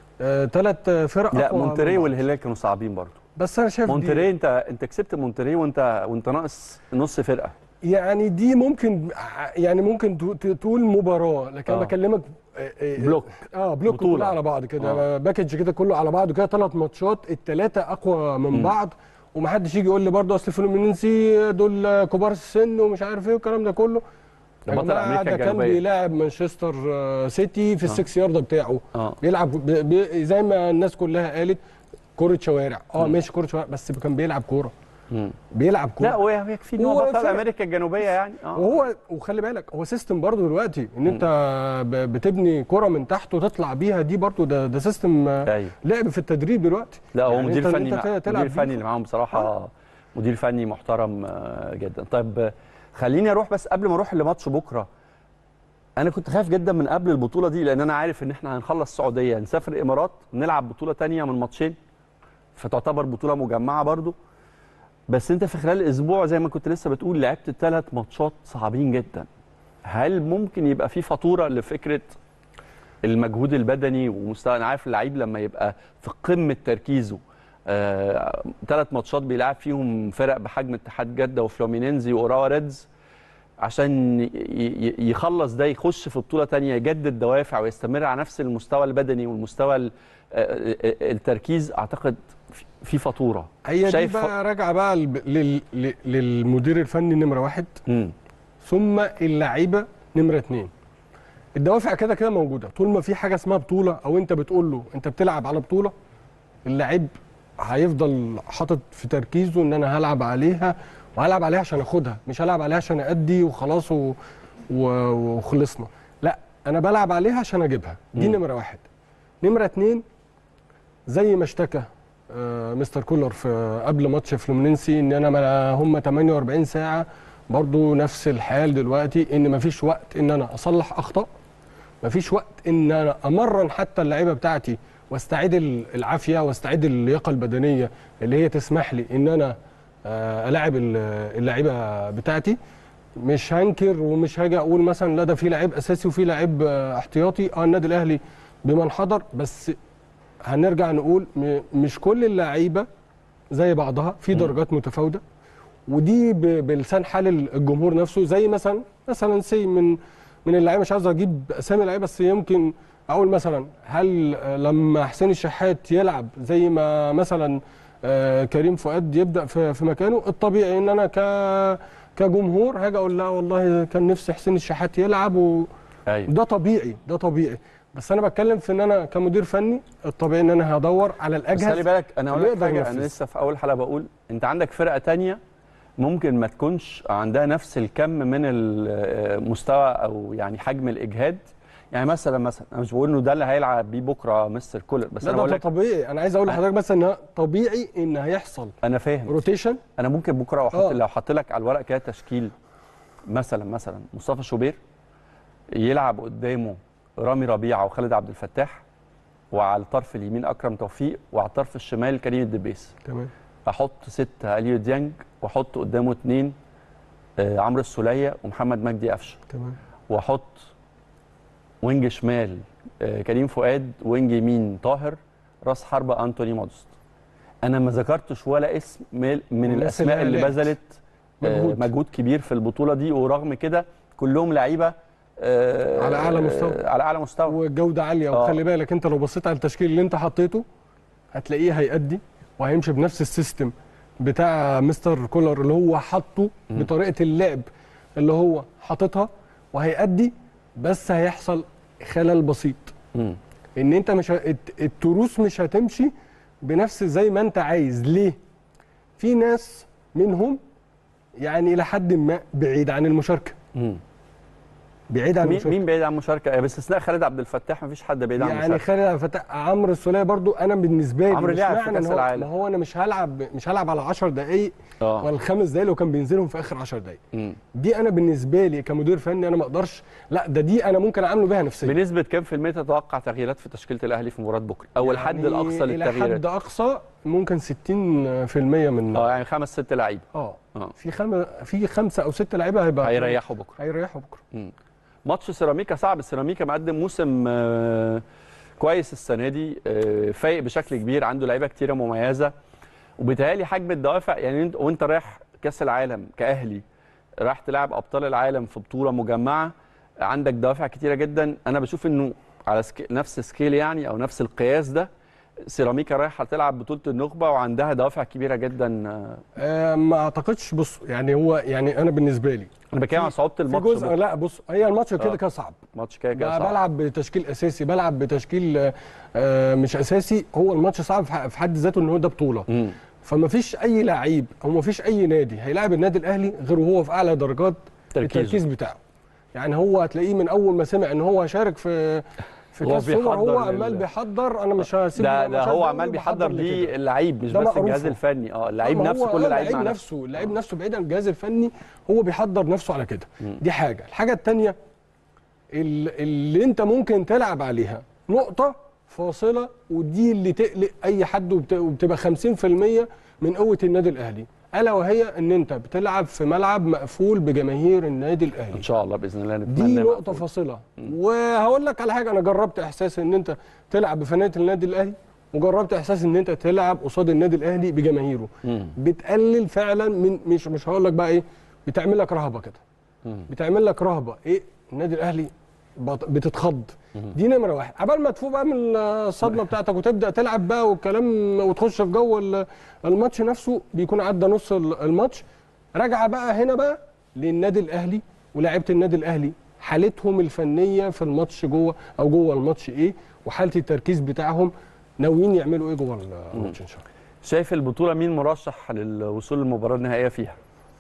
S2: ثلاث فرق
S1: لا
S2: أقوى من
S1: مونتري
S2: بعض.
S1: والهلال كانوا صعبين برضو
S2: بس انا شايف دي-
S1: مونتري انت انت كسبت مونتري وانت وانت ناقص نص فرقه
S2: يعني دي ممكن يعني ممكن تو- ت- تقول مباراه لكن انا
S1: آه.
S2: بكلمك آه، آه،
S1: بلوك
S2: اه بلوك
S1: بطولة.
S2: كلها على بعض كده
S1: آه.
S2: آه. باكج كده كله على بعضه كده ثلاث ماتشات الثلاثه اقوى من
S1: مم.
S2: بعض ومحدش يجي يقول لي برضه اصل الفلومينينسي دول كبار السن ومش عارف ايه والكلام ده كله يا
S1: بطل
S2: جماعة
S1: امريكا
S2: ده كان
S1: الجنوبيه
S2: بيلاعب مانشستر آه، سيتي في
S1: آه.
S2: السكس يارد بتاعه
S1: اه
S2: بيلعب ب- ب- زي ما الناس كلها قالت كرة شوارع اه
S1: مم.
S2: ماشي كرة شوارع بس كان بيلعب كورة
S1: مم.
S2: بيلعب كورة
S1: لا هو يكفي ان هو
S2: هو
S1: بطل
S2: فرق.
S1: امريكا الجنوبيه يعني اه
S2: وهو وخلي بالك هو سيستم برضه دلوقتي ان انت ب- بتبني كرة من تحت وتطلع بيها دي برضه ده ده سيستم آه،
S1: ايوه
S2: لعب في التدريب دلوقتي
S1: لا هو
S2: يعني
S1: مدير
S2: أنت-
S1: فني
S2: أنت
S1: مع-
S2: تلعب
S1: مدير
S2: بيه.
S1: فني اللي معاهم بصراحه مدير فني محترم آه، جدا طيب آه، خليني اروح بس قبل ما اروح لماتش بكره انا كنت خايف جدا من قبل البطوله دي لان انا عارف ان احنا هنخلص السعوديه نسافر الامارات نلعب بطوله تانية من ماتشين فتعتبر بطوله مجمعه برضو بس انت في خلال اسبوع زي ما كنت لسه بتقول لعبت ثلاث ماتشات صعبين جدا هل ممكن يبقى في فاتوره لفكره المجهود البدني ومستوى انا عارف اللعيب لما يبقى في قمه تركيزه ثلاث ماتشات بيلعب فيهم فرق بحجم اتحاد جده وفلومينينزي واوراوا ريدز عشان ي- ي- يخلص ده يخش في بطوله تانية يجدد دوافع ويستمر على نفس المستوى البدني والمستوى ال- آه، آه، التركيز اعتقد في- في فاتوره
S2: هي دي
S1: شايف
S2: بقى راجعه بقى لل- لل- لل- للمدير الفني نمره واحد
S1: مم.
S2: ثم اللعيبه نمره اتنين الدوافع كده كده موجوده طول ما في حاجه اسمها بطوله او انت بتقول له انت بتلعب على بطوله اللعيب هيفضل حاطط في تركيزه ان انا هلعب عليها وهلعب عليها عشان اخدها مش هلعب عليها عشان ادي وخلاص و... و... وخلصنا لا انا بلعب عليها عشان اجيبها دي
S1: مم.
S2: نمره واحد نمره اتنين زي ما اشتكى آه، مستر كولر في قبل ماتش فلومينينسي ان انا ما- هم 48 ساعه برضو نفس الحال دلوقتي ان مفيش وقت ان انا اصلح اخطاء مفيش وقت ان انا امرن حتى اللعيبه بتاعتي واستعيد ال- العافيه واستعيد اللياقه البدنيه اللي هي تسمح لي ان انا آه، الاعب ال- اللعيبه بتاعتي مش هنكر ومش هاجي اقول مثلا لا ده في لعيب اساسي وفي لعيب آه، احتياطي اه النادي الاهلي بمن حضر بس هنرجع نقول م- مش كل اللعيبه زي بعضها في درجات متفاوته ودي ب- بلسان حال الجمهور نفسه زي مثلا مثلا سي من من اللعيبه مش عاوز اجيب اسامي لعيبه بس يمكن اقول مثلا هل آه، لما حسين الشحات يلعب زي ما مثلا آه، كريم فؤاد يبدا في في مكانه الطبيعي ان انا ك كجمهور هاجي اقول لا والله كان نفسي حسين الشحات يلعب و...
S1: ايوه
S2: ده طبيعي ده طبيعي بس انا بتكلم في ان انا كمدير فني الطبيعي ان انا هدور على
S1: بس خلي
S2: الاجهز
S1: بالك انا اقول لك
S2: يقدر
S1: حاجه انا
S2: ينفذ.
S1: لسه في اول حلقه بقول انت عندك فرقه تانية ممكن ما تكونش عندها نفس الكم من المستوى او يعني حجم الاجهاد يعني مثلا مثلا انا مش بقول انه ده اللي هيلعب بيه بكره مستر كولر بس
S2: لا
S1: انا
S2: ده,
S1: بقول
S2: ده
S1: لك
S2: طبيعي انا عايز اقول لحضرتك بس ان طبيعي ان هيحصل
S1: انا فاهم
S2: روتيشن
S1: انا ممكن بكره واحط
S2: آه.
S1: لو حط لك على الورق كده تشكيل مثلا مثلا مصطفى شوبير يلعب قدامه رامي ربيعه وخالد عبد الفتاح وعلى الطرف اليمين اكرم توفيق وعلى الطرف الشمال كريم الدبيس
S2: تمام
S1: احط ستة اليو ديانج واحط قدامه اتنين آه، عمرو السوليه ومحمد مجدي قفشه
S2: تمام
S1: واحط وينج شمال آه، كريم فؤاد وينج يمين طاهر راس حربة انتوني مودست انا ما ذكرتش ولا اسم من من
S2: الناس
S1: الاسماء
S2: اللي
S1: اللي
S2: قلقت.
S1: بذلت آه،
S2: مجهود.
S1: مجهود كبير في البطوله دي ورغم كده كلهم لعيبه آه،
S2: على أعلى مستوى.
S1: آه، على اعلى مستوى
S2: وجوده عاليه
S1: آه.
S2: وخلي بالك انت لو بصيت على التشكيل اللي انت حطيته هتلاقيه هيأدي وهيمشي بنفس السيستم بتاع مستر كولر اللي هو حاطه بطريقه اللعب اللي هو حاططها وهيأدي بس هيحصل خلل بسيط
S1: مم.
S2: ان انت مش ه... الت- التروس مش هتمشي بنفس زي ما انت عايز ليه في ناس منهم يعني الى حد ما بعيد عن المشاركه
S1: مم.
S2: بعيد عن
S1: مين
S2: المشاركه
S1: مين بعيد عن المشاركه باستثناء خالد عبد الفتاح مفيش حد بعيد عن
S2: يعني
S1: المشاركه
S2: خالد عبد الفتاح عمرو السوليه برضو انا بالنسبه لي
S1: عمرو
S2: مش
S1: لعب في
S2: معنى إن
S1: كأس
S2: هو-
S1: العالم.
S2: ما هو انا مش هلعب مش هلعب على 10 دقائق
S1: اه
S2: ولا الخمس دقائق لو كان بينزلهم في اخر 10 دقائق
S1: مم.
S2: دي انا بالنسبه لي كمدير فني انا ما اقدرش لا ده دي انا ممكن اعامله بيها نفسيا
S1: بنسبه كام في الميه تتوقع تغييرات في تشكيله الاهلي في مباراه بكره او الحد
S2: يعني
S1: الاقصى
S2: الى
S1: للتغييرات
S2: حد اقصى ممكن 60% من
S1: اه يعني خمس ست لعيبه
S2: اه
S1: اه
S2: في خم... في خمسه او ست لعيبه هيبقى
S1: هيريحوا بكره
S2: هيريحوا بكره
S1: مم. ماتش سيراميكا صعب سيراميكا مقدم موسم آه، كويس السنه دي آه، فايق بشكل كبير عنده لعيبه كتيره مميزه وبيتهيألي حجم الدوافع يعني انت وانت رايح كاس العالم كاهلي رايح تلعب ابطال العالم في بطوله مجمعه عندك دوافع كتيره جدا انا بشوف انه على سكي نفس سكيل يعني او نفس القياس ده سيراميكا رايحه تلعب بطوله النخبه وعندها دوافع كبيره جدا آه،
S2: آه ما اعتقدش بص يعني هو يعني انا بالنسبه لي
S1: انا بتكلم عن صعوبه
S2: في
S1: الماتش
S2: جزء
S1: بكرة.
S2: لا بص هي الماتش كده
S1: آه.
S2: كده صعب
S1: ماتش كده كده
S2: بقى
S1: صعب.
S2: بلعب بتشكيل اساسي بلعب بتشكيل آه، مش اساسي هو الماتش صعب في ح- في حد ذاته ان هو ده بطوله
S1: مم.
S2: فما فيش اي لعيب او ما فيش اي نادي هيلاعب النادي الاهلي غير وهو في اعلى درجات
S1: تركيزه.
S2: التركيز بتاعه يعني هو هتلاقيه من اول ما سمع ان هو هيشارك في في
S1: هو
S2: كاس سوبر هو
S1: بيحضر
S2: عمال
S1: لل-
S2: بيحضر انا مش هسيب
S1: ده ده
S2: الماتشات
S1: هو
S2: دي
S1: عمال بيحضر
S2: لكده.
S1: ليه اللعيب مش
S2: ده
S1: بس
S2: معروفه.
S1: الجهاز الفني اه اللعيب
S2: ما هو
S1: نفسه
S2: آه،
S1: كل لعيب
S2: اللعيب
S1: مع نفسه
S2: نفسه اللعيب نفسه بعيد عن الجهاز الفني هو بيحضر نفسه على كده دي حاجه الحاجه الثانيه اللي انت ممكن تلعب عليها نقطه فاصله ودي اللي تقلق اي حد وبت- وبتبقى 50% من قوه النادي الاهلي الا وهي ان انت بتلعب في ملعب مقفول بجماهير النادي الاهلي
S1: ان شاء الله باذن الله
S2: دي
S1: نتمنى
S2: نقطة فاصلة وهقول لك على حاجة أنا جربت إحساس إن أنت تلعب بفنانة النادي الأهلي وجربت إحساس إن أنت تلعب قصاد النادي الأهلي بجماهيره
S1: مم.
S2: بتقلل فعلا من مش مش هقول لك بقى إيه بتعمل لك رهبة كده
S1: مم.
S2: بتعمل لك رهبة إيه النادي الأهلي بط- بتتخض دي نمرة واحد عبال ما تفوق بقى من الصدمة بتاعتك وتبدأ تلعب بقى والكلام وتخش في جو ال- الماتش نفسه بيكون عدى نص ال- الماتش راجعة بقى هنا بقى للنادي الأهلي ولاعيبة النادي الأهلي حالتهم الفنية في الماتش جوه أو جوه الماتش إيه وحالة التركيز بتاعهم ناويين يعملوا إيه جوه الماتش إن شاء الله
S1: شايف البطوله مين مرشح للوصول للمباراه النهائيه فيها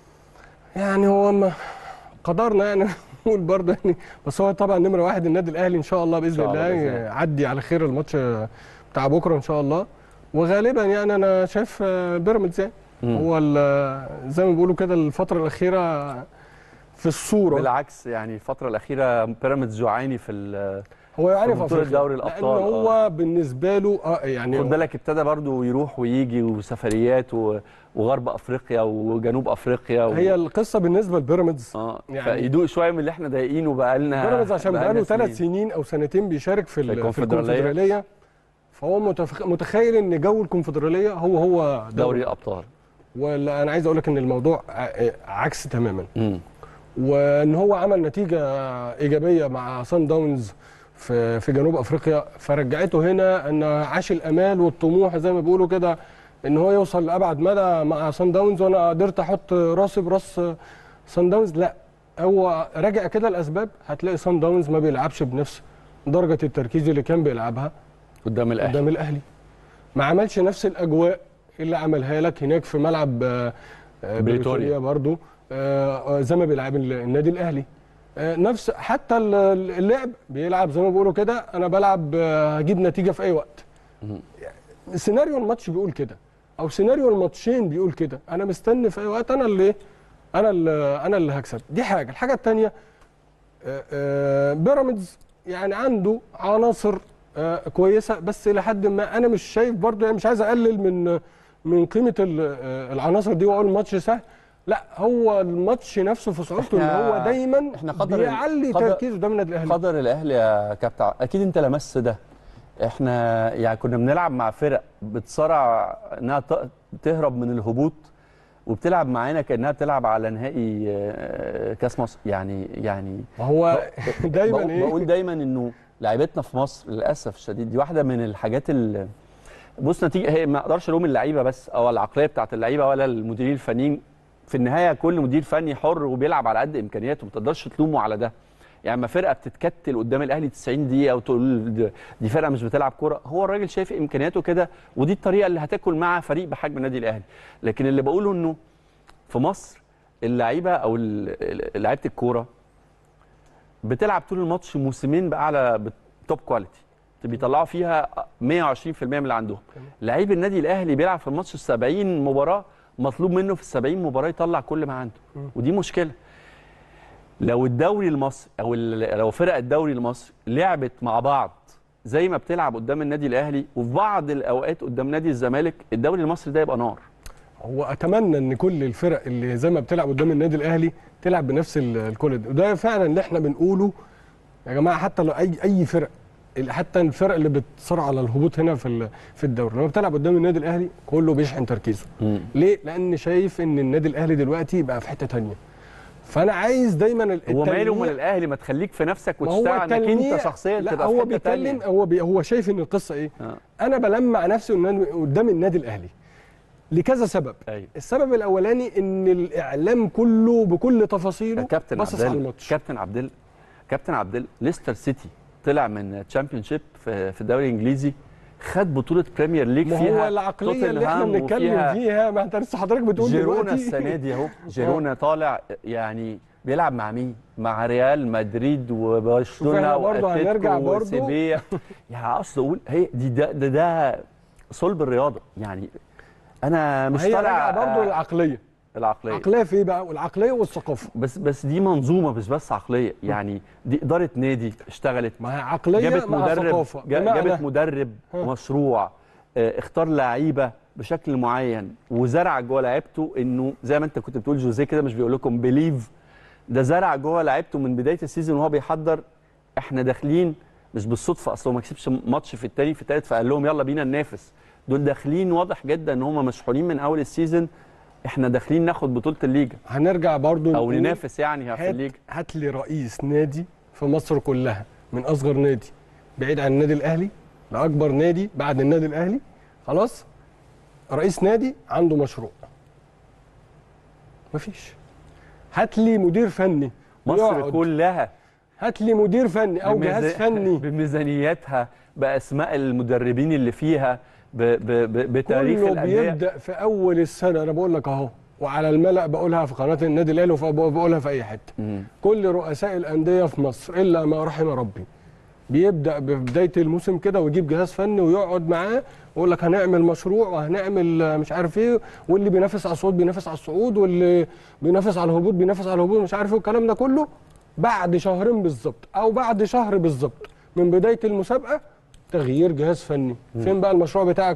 S2: يعني هو ما قدرنا يعني نقول برضه يعني بس هو طبعا نمره واحد النادي الاهلي ان شاء الله باذن
S1: شاء الله
S2: الله
S1: بإذن الله.
S2: يعدي على خير الماتش بتاع بكره ان شاء الله وغالبا يعني انا شايف آه، بيراميدز يعني
S1: مم.
S2: هو ال- زي ما بيقولوا كده الفتره الاخيره في الصوره
S1: بالعكس يعني الفتره الاخيره بيراميدز جوعاني في ال-
S2: هو يعني
S1: في
S2: في
S1: بطولة
S2: افريقيا
S1: دوري
S2: لان
S1: الأبطال،
S2: هو بالنسبه له اه يعني
S1: خد بالك ابتدى برضو يروح ويجي وسفريات و- وغرب افريقيا وجنوب افريقيا و...
S2: هي القصه بالنسبه لبيراميدز
S1: اه
S2: يعني-
S1: فيدوق شويه من اللي احنا ضايقينه بقالنا
S2: بيراميدز عشان
S1: بقالنا
S2: بقاله ثلاث
S1: سنين.
S2: سنين او سنتين بيشارك في, ال- في
S1: الكونفدرالية.
S2: الكونفدراليه فهو متفخ- متخيل ان جو الكونفدراليه هو هو
S1: دوري الابطال
S2: ولا انا عايز اقول لك ان الموضوع ع- عكس تماما
S1: مم.
S2: وان هو عمل نتيجه ايجابيه مع سان داونز في في جنوب افريقيا فرجعته هنا ان عاش الامال والطموح زي ما بيقولوا كده ان هو يوصل لابعد مدى مع سان داونز وانا قدرت احط راسي براس سان داونز لا هو راجع كده الاسباب هتلاقي سان داونز ما بيلعبش بنفس درجه التركيز اللي كان بيلعبها
S1: قدام الاهلي
S2: قدام الاهلي ما عملش نفس الاجواء اللي عملها لك هناك في ملعب آه، آه،
S1: بريتوريا.
S2: بريتوريا برضو آه، آه، زي ما بيلعب ال- النادي الاهلي آه، نفس حتى ال- اللعب بيلعب زي ما بيقولوا كده انا بلعب آه، هجيب نتيجه في اي وقت يعني سيناريو الماتش بيقول كده او سيناريو الماتشين بيقول كده انا مستني في اي وقت انا اللي انا اللي انا اللي هكسب دي حاجه الحاجه الثانيه بيراميدز يعني عنده عناصر آه، كويسه بس الى حد ما انا مش شايف برضو يعني مش عايز اقلل من من قيمه ال- آه، العناصر دي واقول الماتش سهل لا هو الماتش نفسه في صعوبته ان
S1: إحنا-
S2: هو دايما
S1: إحنا قدر-
S2: بيعلي
S1: قدر-
S2: تركيزه قدام النادي الاهلي
S1: قدر الاهلي يا كابتن اكيد انت لمست ده احنا يعني كنا بنلعب مع فرق بتصارع انها ت- تهرب من الهبوط وبتلعب معانا كانها بتلعب على نهائي آه، كاس مصر يعني يعني
S2: هو دايما
S1: بقول,
S2: ايه
S1: بقول دايما انه لعيبتنا في مصر للاسف الشديد دي واحده من الحاجات اللي بص نتيجه هي ما اقدرش الوم اللعيبه بس او العقليه بتاعت اللعيبه ولا المديرين الفنيين في النهايه كل مدير فني حر وبيلعب على قد امكانياته ما تقدرش تلومه على ده يعني ما فرقه بتتكتل قدام الاهلي 90 دقيقه وتقول د- دي فرقه مش بتلعب كوره هو الراجل شايف امكانياته كده ودي الطريقه اللي هتاكل مع فريق بحجم النادي الاهلي لكن اللي بقوله انه في مصر اللعيبه او ال- ال- لعيبه الكوره بتلعب طول الماتش موسمين باعلى توب كواليتي بيطلعوا فيها 120% من اللي عندهم لعيب النادي الاهلي بيلعب في الماتش 70 مباراه مطلوب منه في ال 70 مباراه يطلع كل ما عنده ودي مشكله لو الدوري المصري او ال- لو فرق الدوري المصري لعبت مع بعض زي ما بتلعب قدام النادي الاهلي وفي بعض الاوقات قدام نادي الزمالك الدوري المصري ده يبقى نار
S2: هو اتمنى ان كل الفرق اللي زي ما بتلعب قدام النادي الاهلي تلعب بنفس ال- الكواليتي وده فعلا اللي احنا بنقوله يا جماعه حتى لو اي اي فرق ال- حتى الفرق اللي بتصارع على الهبوط هنا في ال- في الدوري لما بتلعب قدام النادي الاهلي كله بيشحن تركيزه ليه لان شايف ان النادي الاهلي دلوقتي بقى في حته تانية فانا عايز دايما ال-
S1: هو ماله
S2: التلميع-
S1: من الاهلي ما تخليك في نفسك
S2: ما هو
S1: وتشتغل انك
S2: التلميع-
S1: انت شخصيا
S2: لا
S1: تبقى
S2: هو
S1: في حته
S2: بيتكلم
S1: تانية.
S2: هو بي هو شايف ان القصه ايه
S1: آه.
S2: انا بلمع نفسي قدام- قدام النادي الاهلي لكذا سبب
S1: ايوه
S2: السبب الاولاني ان الاعلام كله بكل تفاصيله
S1: كابتن
S2: باصص
S1: عبد
S2: على
S1: ال-
S2: الماتش
S1: كابتن عبد ال- كابتن عبد ال- ليستر سيتي طلع من تشامبيون شيب في في الدوري الانجليزي خد بطوله بريمير ليج
S2: ما
S1: فيها
S2: هو العقليه اللي احنا
S1: توتنهام
S2: بنتكلم
S1: وفيها
S2: فيها ما انت لسه حضرتك بتقول
S1: جيرونا
S2: دلوقتي
S1: السنه دي اهو جيرونا طالع يعني بيلعب مع مين؟ مع ريال مدريد
S2: شوف
S1: وبرشلونه
S2: احنا برضه هنرجع
S1: واتلتيكو
S2: برضه.
S1: وسيفيا يعني قصد اقول هي دي ده ده, ده صلب الرياضه يعني انا مش
S2: هي
S1: طالع
S2: راجعه برضه
S1: آه،
S2: للعقليه
S1: العقليه
S2: العقليه في ايه بقى والعقليه والثقافه
S1: بس بس دي منظومه مش بس عقليه يعني دي اداره نادي اشتغلت
S2: ما هي عقليه
S1: جابت
S2: مع
S1: مدرب
S2: ثقافه
S1: جا-
S2: بمعنى
S1: جابت مدرب
S2: ها.
S1: مشروع آه، اختار لعيبه بشكل معين وزرع جوه لعيبته انه زي ما انت كنت بتقول جوزيه كده مش بيقول لكم بليف ده زرع جوه لعيبته من بدايه السيزون وهو بيحضر احنا داخلين مش بالصدفه اصلا ما كسبش ماتش في التاني في التالت فقال لهم يلا بينا ننافس دول داخلين واضح جدا ان هم مشحونين من اول السيزون احنا داخلين ناخد بطوله الليجا
S2: هنرجع برضه
S1: او
S2: نقول
S1: ننافس يعني في
S2: هات,
S1: الليجا
S2: هات لي رئيس نادي في مصر كلها من اصغر نادي بعيد عن النادي الاهلي لاكبر نادي بعد النادي الاهلي خلاص رئيس نادي عنده مشروع مفيش هات لي مدير فني
S1: مصر
S2: يقعد.
S1: كلها
S2: هات لي مدير فني او جهاز
S1: بميزا-
S2: فني
S1: بميزانياتها باسماء المدربين اللي فيها ب ب ب بتاريخ
S2: كله
S1: الانديه
S2: بيبدا في اول السنه انا بقول لك اهو وعلى الملأ بقولها في قناه النادي الاهلي وبقولها في اي حته
S1: مم.
S2: كل رؤساء الانديه في مصر الا ما رحم ربي بيبدا ببدايه الموسم كده ويجيب جهاز فني ويقعد معاه ويقول لك هنعمل مشروع وهنعمل آه، مش عارف ايه واللي بينافس على الصعود بينافس على الصعود واللي بينافس على الهبوط بينافس على الهبوط مش عارف ايه والكلام ده كله بعد شهرين بالظبط او بعد شهر بالظبط من بدايه المسابقه تغيير جهاز فني فين بقى المشروع بتاعك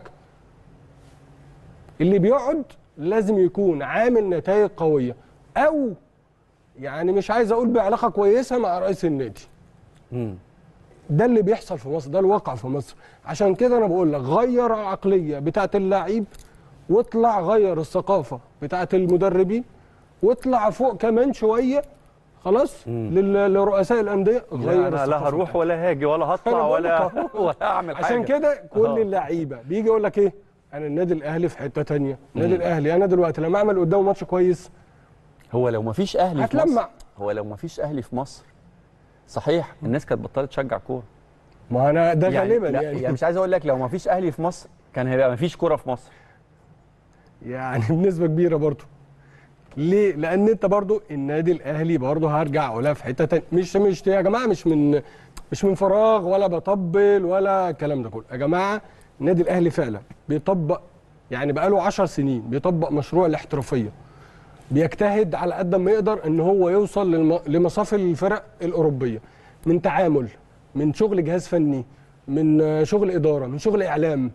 S2: اللي بيقعد لازم يكون عامل نتائج قويه او يعني مش عايز اقول بعلاقه كويسه مع رئيس النادي
S1: مم.
S2: ده اللي بيحصل في مصر ده الواقع في مصر عشان كده انا بقول لك غير العقليه بتاعه اللعيب واطلع غير الثقافه بتاعه المدربين واطلع فوق كمان شويه خلاص لل- لرؤساء الانديه
S1: لا
S2: غير
S1: انا لا
S2: الثقافة
S1: هروح ولا هاجي ولا
S2: أنا
S1: هطلع
S2: بقول لك
S1: ولا
S2: أهو.
S1: ولا اعمل حاجه
S2: عشان كده كل
S1: أهو.
S2: اللعيبه بيجي يقول لك ايه انا النادي الاهلي في حته تانية النادي الاهلي انا دلوقتي لما اعمل قدامه ماتش كويس
S1: هو لو ما فيش اهلي في
S2: هتلمع.
S1: مصر هو لو ما فيش اهلي في مصر صحيح الناس كانت بطلت تشجع كوره
S2: ما انا ده
S1: يعني
S2: غالبا
S1: لا
S2: يعني
S1: يعني مش عايز اقول لك لو ما فيش اهلي في مصر كان هيبقى ما فيش كوره في مصر
S2: يعني بنسبه كبيره برضه ليه؟ لان انت برضه النادي الاهلي برضه هرجع اقولها في حته تانية مش مش يا جماعه مش من مش من فراغ ولا بطبل ولا الكلام ده كله يا جماعه النادي الاهلي فعلا بيطبق يعني بقاله 10 سنين بيطبق مشروع الاحترافيه بيجتهد على قد ما يقدر ان هو يوصل للم... لمصاف الفرق الاوروبيه من تعامل من شغل جهاز فني من آه، شغل اداره من شغل اعلام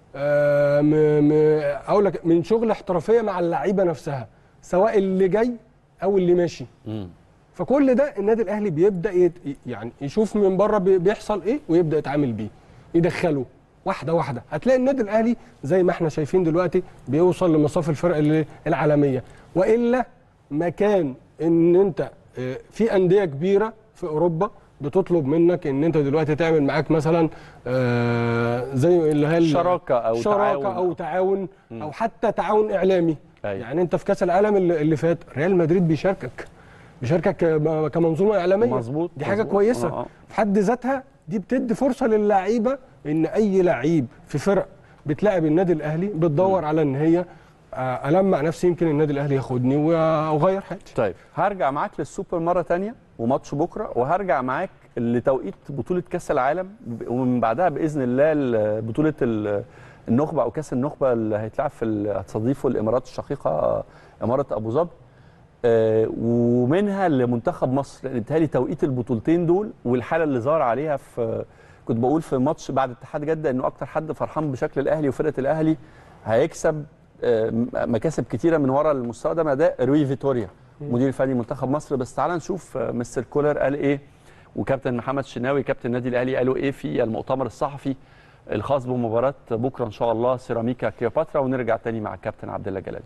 S2: آه، م- م- اقول لك من شغل احترافيه مع اللعيبه نفسها سواء اللي جاي او اللي ماشي فكل ده النادي الاهلي بيبدا يت... يعني يشوف من بره بي- بيحصل ايه ويبدا يتعامل بيه يدخله واحده واحده هتلاقي النادي الاهلي زي ما احنا شايفين دلوقتي بيوصل لمصاف الفرق ال- العالميه والا مكان ان انت آه، في انديه كبيره في اوروبا بتطلب منك ان انت دلوقتي تعمل معاك مثلا آه، زي اللي هي ال-
S1: شراكة أو
S2: شراكه
S1: تعاون.
S2: او تعاون او حتى تعاون اعلامي
S1: أيوة.
S2: يعني انت في كاس العالم اللي اللي فات ريال مدريد بيشاركك بيشاركك ك- كمنظومه اعلاميه
S1: مظبوط،
S2: دي حاجه
S1: مظبوط.
S2: كويسه
S1: آه، آه.
S2: في حد ذاتها دي بتدي فرصه للعيبه ان اي لعيب في فرق بتلاعب النادي الاهلي بتدور على ان هي آه، المع نفسي يمكن النادي الاهلي ياخدني واغير حياتي
S1: طيب هرجع معاك للسوبر مره تانية وماتش بكره وهرجع معاك لتوقيت بطوله كاس العالم ومن بعدها باذن الله ل- بطوله ال- النخبه او كاس النخبه اللي هيتلعب في ال- هتستضيفه الامارات الشقيقه اماره ابو ظبي آه، ومنها لمنتخب مصر لان بيتهيألي توقيت البطولتين دول والحاله اللي ظهر عليها في كنت بقول في ماتش بعد اتحاد جده انه اكتر حد فرحان بشكل الاهلي وفرقه الاهلي هيكسب آه، م- مكاسب كتيره من ورا المستوى ده من اداء روي فيتوريا مدير الفني منتخب مصر بس تعال نشوف آه، مستر كولر قال ايه وكابتن محمد شناوي كابتن النادي الاهلي قالوا ايه في المؤتمر الصحفي الخاص بمباراه بكره ان شاء الله سيراميكا كليوباترا ونرجع تاني مع الكابتن عبد الله جلال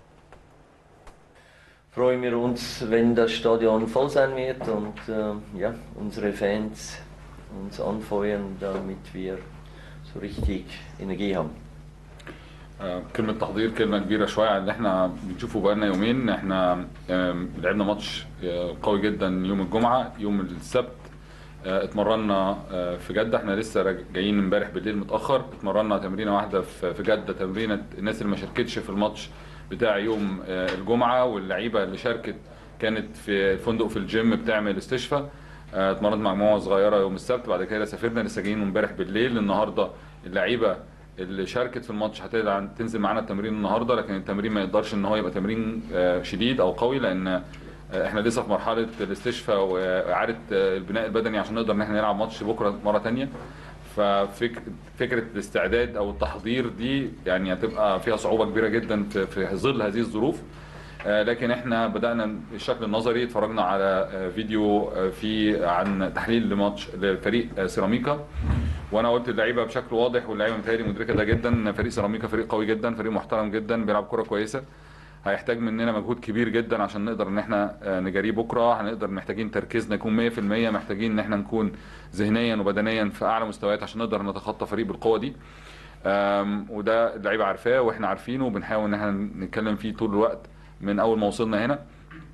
S3: freuen wir uns, wenn das Stadion voll sein wird und äh, ja, unsere Fans uns anfeuern, damit wir so richtig Energie haben.
S4: آه، كلمة تحضير كلمة كبيرة شوية على اللي احنا بنشوفه بقالنا يومين احنا آم، لعبنا ماتش آه، قوي جدا يوم الجمعة يوم السبت آه، اتمرنا آه، في جدة احنا لسه راج- جايين امبارح بالليل متأخر اتمرنا تمرينة واحدة في في جدة تمرينة الناس اللي ما شاركتش في الماتش بتاع يوم آه، الجمعة واللعيبة اللي شاركت كانت في الفندق في الجيم بتعمل استشفاء آه، اتمرنت مع مجموعة صغيرة يوم السبت بعد كده سافرنا لسه جايين امبارح بالليل النهارده اللعيبة اللي شاركت في الماتش هتقدر تنزل معانا التمرين النهارده لكن التمرين ما يقدرش ان هو يبقى تمرين آه، شديد او قوي لان آه، احنا لسه في مرحله الاستشفاء واعاده آه، البناء البدني عشان نقدر ان احنا نلعب ماتش بكره مره تانية ففكره الاستعداد او التحضير دي يعني هتبقى فيها صعوبه كبيره جدا في في ظل هذه الظروف آه، لكن احنا بدانا الشكل النظري اتفرجنا على آه، فيديو آه، في عن تحليل لماتش لفريق آه، سيراميكا وانا قلت اللعيبه بشكل واضح واللعيبه متهيألي مدركه ده جدا ان فريق سيراميكا فريق قوي جدا فريق محترم جدا بيلعب كره كويسه هيحتاج مننا مجهود كبير جدا عشان نقدر ان احنا آه، نجاريه بكره هنقدر محتاجين تركيزنا يكون 100% محتاجين ان احنا نكون ذهنيا وبدنيا في اعلى مستويات عشان نقدر نتخطى فريق بالقوه دي آم، وده اللعيبه عارفاه واحنا عارفينه وبنحاول ان احنا نتكلم فيه طول الوقت من اول ما وصلنا هنا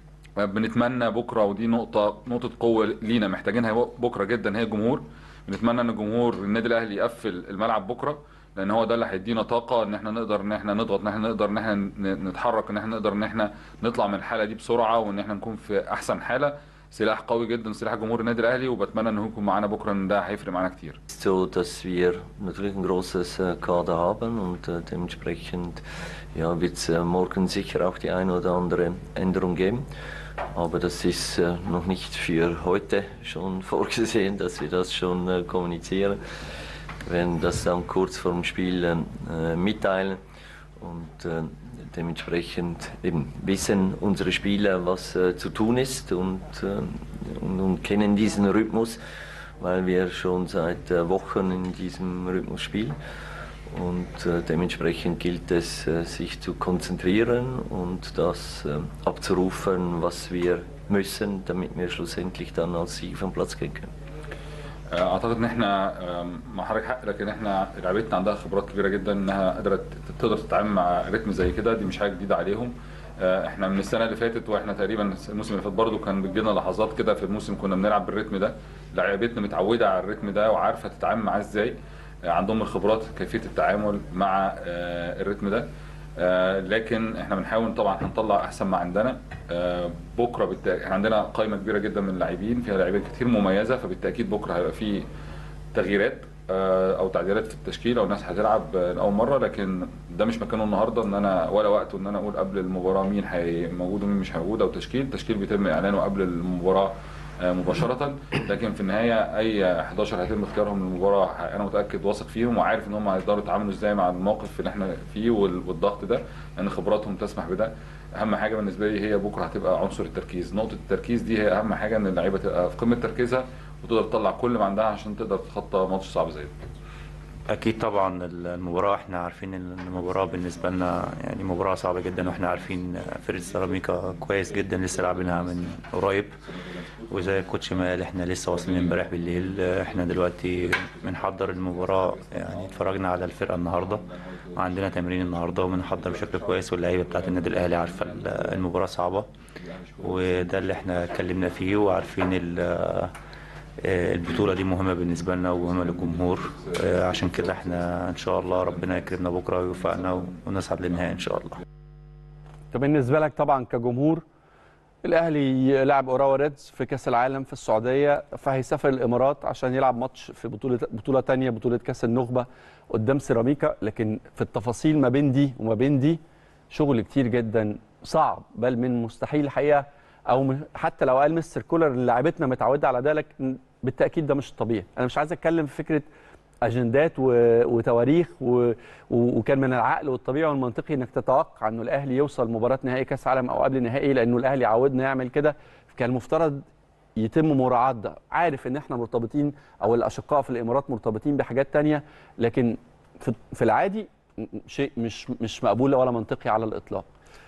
S4: بنتمنى بكره ودي نقطه نقطه قوه لينا محتاجينها بكره جدا هي الجمهور بنتمنى ان جمهور النادي الاهلي يقفل الملعب بكره لان هو ده اللي هيدينا طاقه ان احنا نقدر ان احنا نضغط ان احنا نقدر ان احنا ن- نتحرك ان احنا نقدر ان احنا نطلع من الحاله دي بسرعه وان احنا نكون في احسن حاله سلاح قوي جدا سلاح جمهور النادي الاهلي وبتمنى ان هو يكون معانا بكره ان ده هيفرق معانا كتير
S3: so, dass wir natürlich ein großes äh, Kader haben und äh, dementsprechend ja, wird es äh, morgen sicher auch die eine oder andere Änderung geben. Aber das ist äh, noch nicht für heute schon vorgesehen, dass wir das schon äh, kommunizieren. Wir werden das dann kurz vor dem Spiel äh, äh, mitteilen und äh, dementsprechend eben wissen unsere Spieler, was äh, zu tun ist und, äh, und, und kennen diesen Rhythmus weil wir schon seit äh, Wochen in diesem Rhythmus spielen. Und äh, dementsprechend gilt es, äh, sich zu konzentrieren und das äh, abzurufen, was wir müssen, damit wir schlussendlich dann als Sieg vom Platz gehen können.
S4: اعتقد ان احنا آم، مع حضرتك حق لكن احنا لعيبتنا عندها خبرات كبيره جدا انها قادره تقدر تتعامل مع رتم زي كده دي مش حاجه جديده عليهم آه، احنا من السنه اللي فاتت واحنا تقريبا الموسم اللي فات برضه كان بتجينا لحظات كده في الموسم كنا بنلعب بالرتم ده لعيبتنا متعوده على الرتم ده وعارفه تتعامل معاه ازاي آه، عندهم الخبرات كيفيه التعامل مع آه، الرتم ده آه، لكن احنا بنحاول طبعا هنطلع احسن ما عندنا آه، بكره بالتأكيد احنا عندنا قائمه كبيره جدا من اللاعبين فيها لاعبين كتير مميزه فبالتاكيد بكره هيبقى في تغييرات آه، او تعديلات في التشكيل او الناس هتلعب آه، لاول مره لكن ده مش مكانه النهارده ان انا ولا وقته ان انا اقول قبل المباراه مين هي موجود ومين مش موجود او تشكيل التشكيل بيتم اعلانه قبل المباراه آه، مباشره لكن في النهايه اي 11 هيتم اختيارهم للمباراه انا متاكد واثق فيهم وعارف ان هم هيقدروا يتعاملوا ازاي مع الموقف اللي احنا فيه وال- والضغط ده لان خبراتهم تسمح بده اهم حاجه بالنسبه لي هي بكره هتبقى عنصر التركيز نقطه التركيز دي هي اهم حاجه ان اللعيبه تبقى في قمه تركيزها وتقدر تطلع كل ما عندها عشان تقدر تتخطى ماتش صعب زي ده
S5: اكيد طبعا المباراه احنا عارفين ان المباراه بالنسبه لنا يعني مباراه صعبه جدا واحنا عارفين فرقه سيراميكا كويس جدا لسه لاعبينها من قريب وزي الكوتش ما قال احنا لسه واصلين امبارح بالليل احنا دلوقتي بنحضر المباراه يعني اتفرجنا على الفرقه النهارده وعندنا تمرين النهارده وبنحضر بشكل كويس واللعيبه بتاعت النادي الاهلي عارفه المباراه صعبه وده اللي احنا اتكلمنا فيه وعارفين ال- آه، البطولة دي مهمة بالنسبة لنا ومهمة للجمهور آه، عشان كده احنا ان شاء الله ربنا يكرمنا بكرة ويوفقنا ونصعد للنهائي ان شاء الله
S1: طب بالنسبه لك طبعا كجمهور الاهلي لعب اوراوا ريدز في كاس العالم في السعوديه فهيسافر الامارات عشان يلعب ماتش في بطوله بطوله ثانيه بطوله كاس النخبه قدام سيراميكا لكن في التفاصيل ما بين دي وما بين دي شغل كتير جدا صعب بل من مستحيل الحقيقه او م- حتى لو قال مستر كولر إن لعيبتنا متعوده على ده لكن بالتاكيد ده مش الطبيعي انا مش عايز اتكلم في فكره اجندات و... وتواريخ و... و... وكان من العقل والطبيعي والمنطقي انك تتوقع انه الاهلي يوصل مباراه نهائي كاس عالم او قبل نهائي لانه الاهلي عودنا يعمل كده كان المفترض يتم مراعاه ده عارف ان احنا مرتبطين او الاشقاء في الامارات مرتبطين بحاجات تانية لكن في, في العادي م- شيء مش مش مقبول ولا منطقي على الاطلاق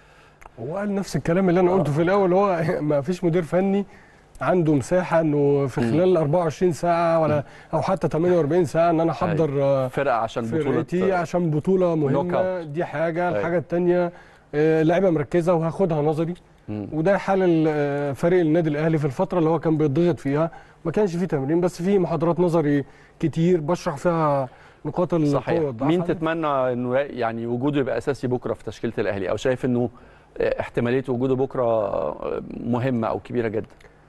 S2: هو قال نفس الكلام اللي انا قلته في الاول هو ما فيش مدير فني عنده مساحه انه في خلال 24 ساعه ولا او حتى 48 ساعه ان انا احضر آه،
S1: فرقه عشان
S2: فرقتي
S1: بطوله
S2: عشان بطوله
S1: نوك
S2: مهمه
S1: أوت.
S2: دي حاجه
S1: أيوة.
S2: الحاجه الثانيه لعيبه مركزه وهاخدها نظري
S1: مم.
S2: وده حال ال- آه، فريق النادي الاهلي في الفتره اللي هو كان بيتضغط فيها ما كانش فيه تمرين بس فيه محاضرات نظري كتير بشرح فيها نقاط القوه
S1: صحيح
S2: والضعف
S1: مين تتمنى انه يعني وجوده يبقى اساسي بكره في تشكيله الاهلي او شايف انه احتماليه وجوده بكره مهمه او كبيره جدا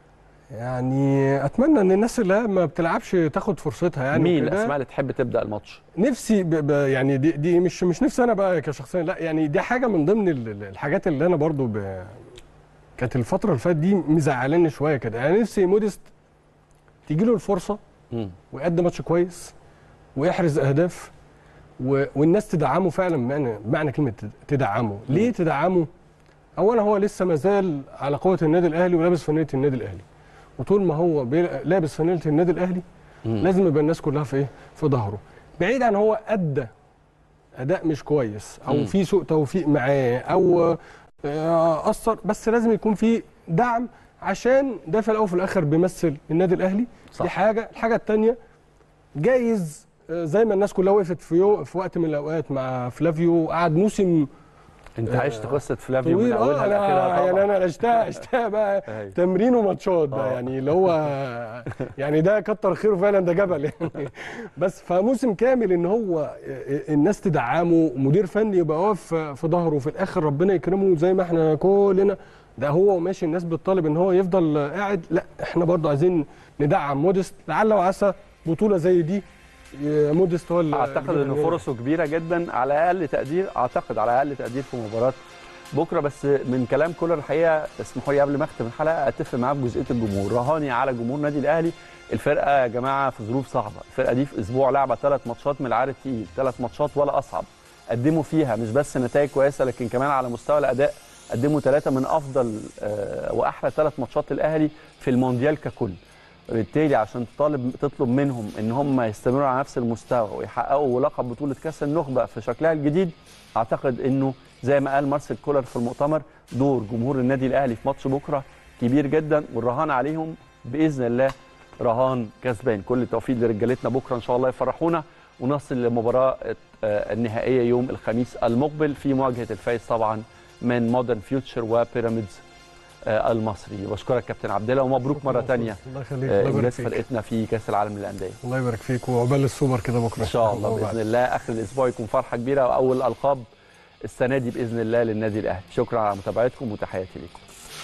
S2: يعني اتمنى ان الناس اللي ما بتلعبش تاخد فرصتها يعني
S1: مين
S2: وكده.
S1: الاسماء اللي تحب تبدا الماتش
S2: نفسي ب ب يعني دي, دي مش مش نفسي انا بقى كشخصيا لا يعني دي حاجه من ضمن ال- ال- الحاجات اللي انا برضو ب كانت الفتره اللي فاتت دي مزعلاني شويه كده يعني نفسي موديست تيجي له الفرصه
S1: مم.
S2: ويقدم ماتش كويس ويحرز اهداف و... والناس تدعمه فعلا بمعنى بمعنى كلمه تد- تدعمه ليه تدعمه اولا هو لسه ما زال على قوه النادي الاهلي ولابس فانيله النادي الاهلي وطول ما هو بي- لابس فانيله النادي الاهلي
S1: مم.
S2: لازم يبقى الناس كلها في ايه في ظهره بعيد عن هو ادى اداء مش كويس او
S1: مم.
S2: في سوء توفيق معاه او آه، اثر بس لازم يكون في دعم عشان ده في الاول وفي الاخر بيمثل النادي الاهلي
S1: صح.
S2: دي حاجه الحاجه الثانيه جايز آه، زي ما الناس كلها وقفت في يو في وقت من الاوقات مع فلافيو وقعد موسم
S1: انت
S2: آه،
S1: عشت قصه فلافيو من
S2: طويل
S1: اولها
S2: اه
S1: لاخرها
S2: أنا يعني
S1: طبعا
S2: انا عشتها عشتها بقى
S1: أيوة.
S2: تمرين وماتشات بقى
S1: آه.
S2: يعني اللي هو يعني ده كتر خيره فعلا ده جبل يعني بس فموسم كامل ان هو الناس تدعمه مدير فني يبقى واقف في ظهره وفي الاخر ربنا يكرمه زي ما احنا كلنا ده هو وماشي الناس بتطالب ان هو يفضل قاعد لا احنا برضه عايزين ندعم موديست لعل وعسى بطوله زي دي موديست هو اللي
S1: اعتقد ان فرصه كبيره جدا على اقل تقدير اعتقد على اقل تقدير في مباراه بكره بس من كلام كولر الحقيقه اسمحوا لي قبل ما اختم الحلقه اتفق معاه في جزئيه الجمهور رهاني على جمهور النادي الاهلي الفرقه يا جماعه في ظروف صعبه الفرقه دي في اسبوع لعبه ثلاث ماتشات من العار التقيل ثلاث ماتشات ولا اصعب قدموا فيها مش بس نتائج كويسه لكن كمان على مستوى الاداء قدموا ثلاثه من افضل آه، واحلى ثلاث ماتشات الاهلي في المونديال ككل بالتالي عشان تطالب تطلب منهم ان هم يستمروا على نفس المستوى ويحققوا لقب بطوله كاس النخبه في شكلها الجديد اعتقد انه زي ما قال مارسيل كولر في المؤتمر دور جمهور النادي الاهلي في ماتش بكره كبير جدا والرهان عليهم باذن الله رهان كسبان كل التوفيق لرجالتنا بكره ان شاء الله يفرحونا ونصل للمباراه آه، النهائيه يوم الخميس المقبل في مواجهه الفايز طبعا من مودرن فيوتشر وبيراميدز آه، المصري بشكرك كابتن عبد الله ومبروك مره ثانيه
S2: الله يخليك الله يبارك
S1: انجاز
S2: فيك
S1: فرقتنا في كاس العالم للانديه
S2: الله يبارك فيك وعقبال السوبر كده بكره
S1: ان شاء الله باذن الله اخر الاسبوع يكون فرحه كبيره واول القاب السنه دي باذن الله للنادي الاهلي شكرا على متابعتكم وتحياتي لكم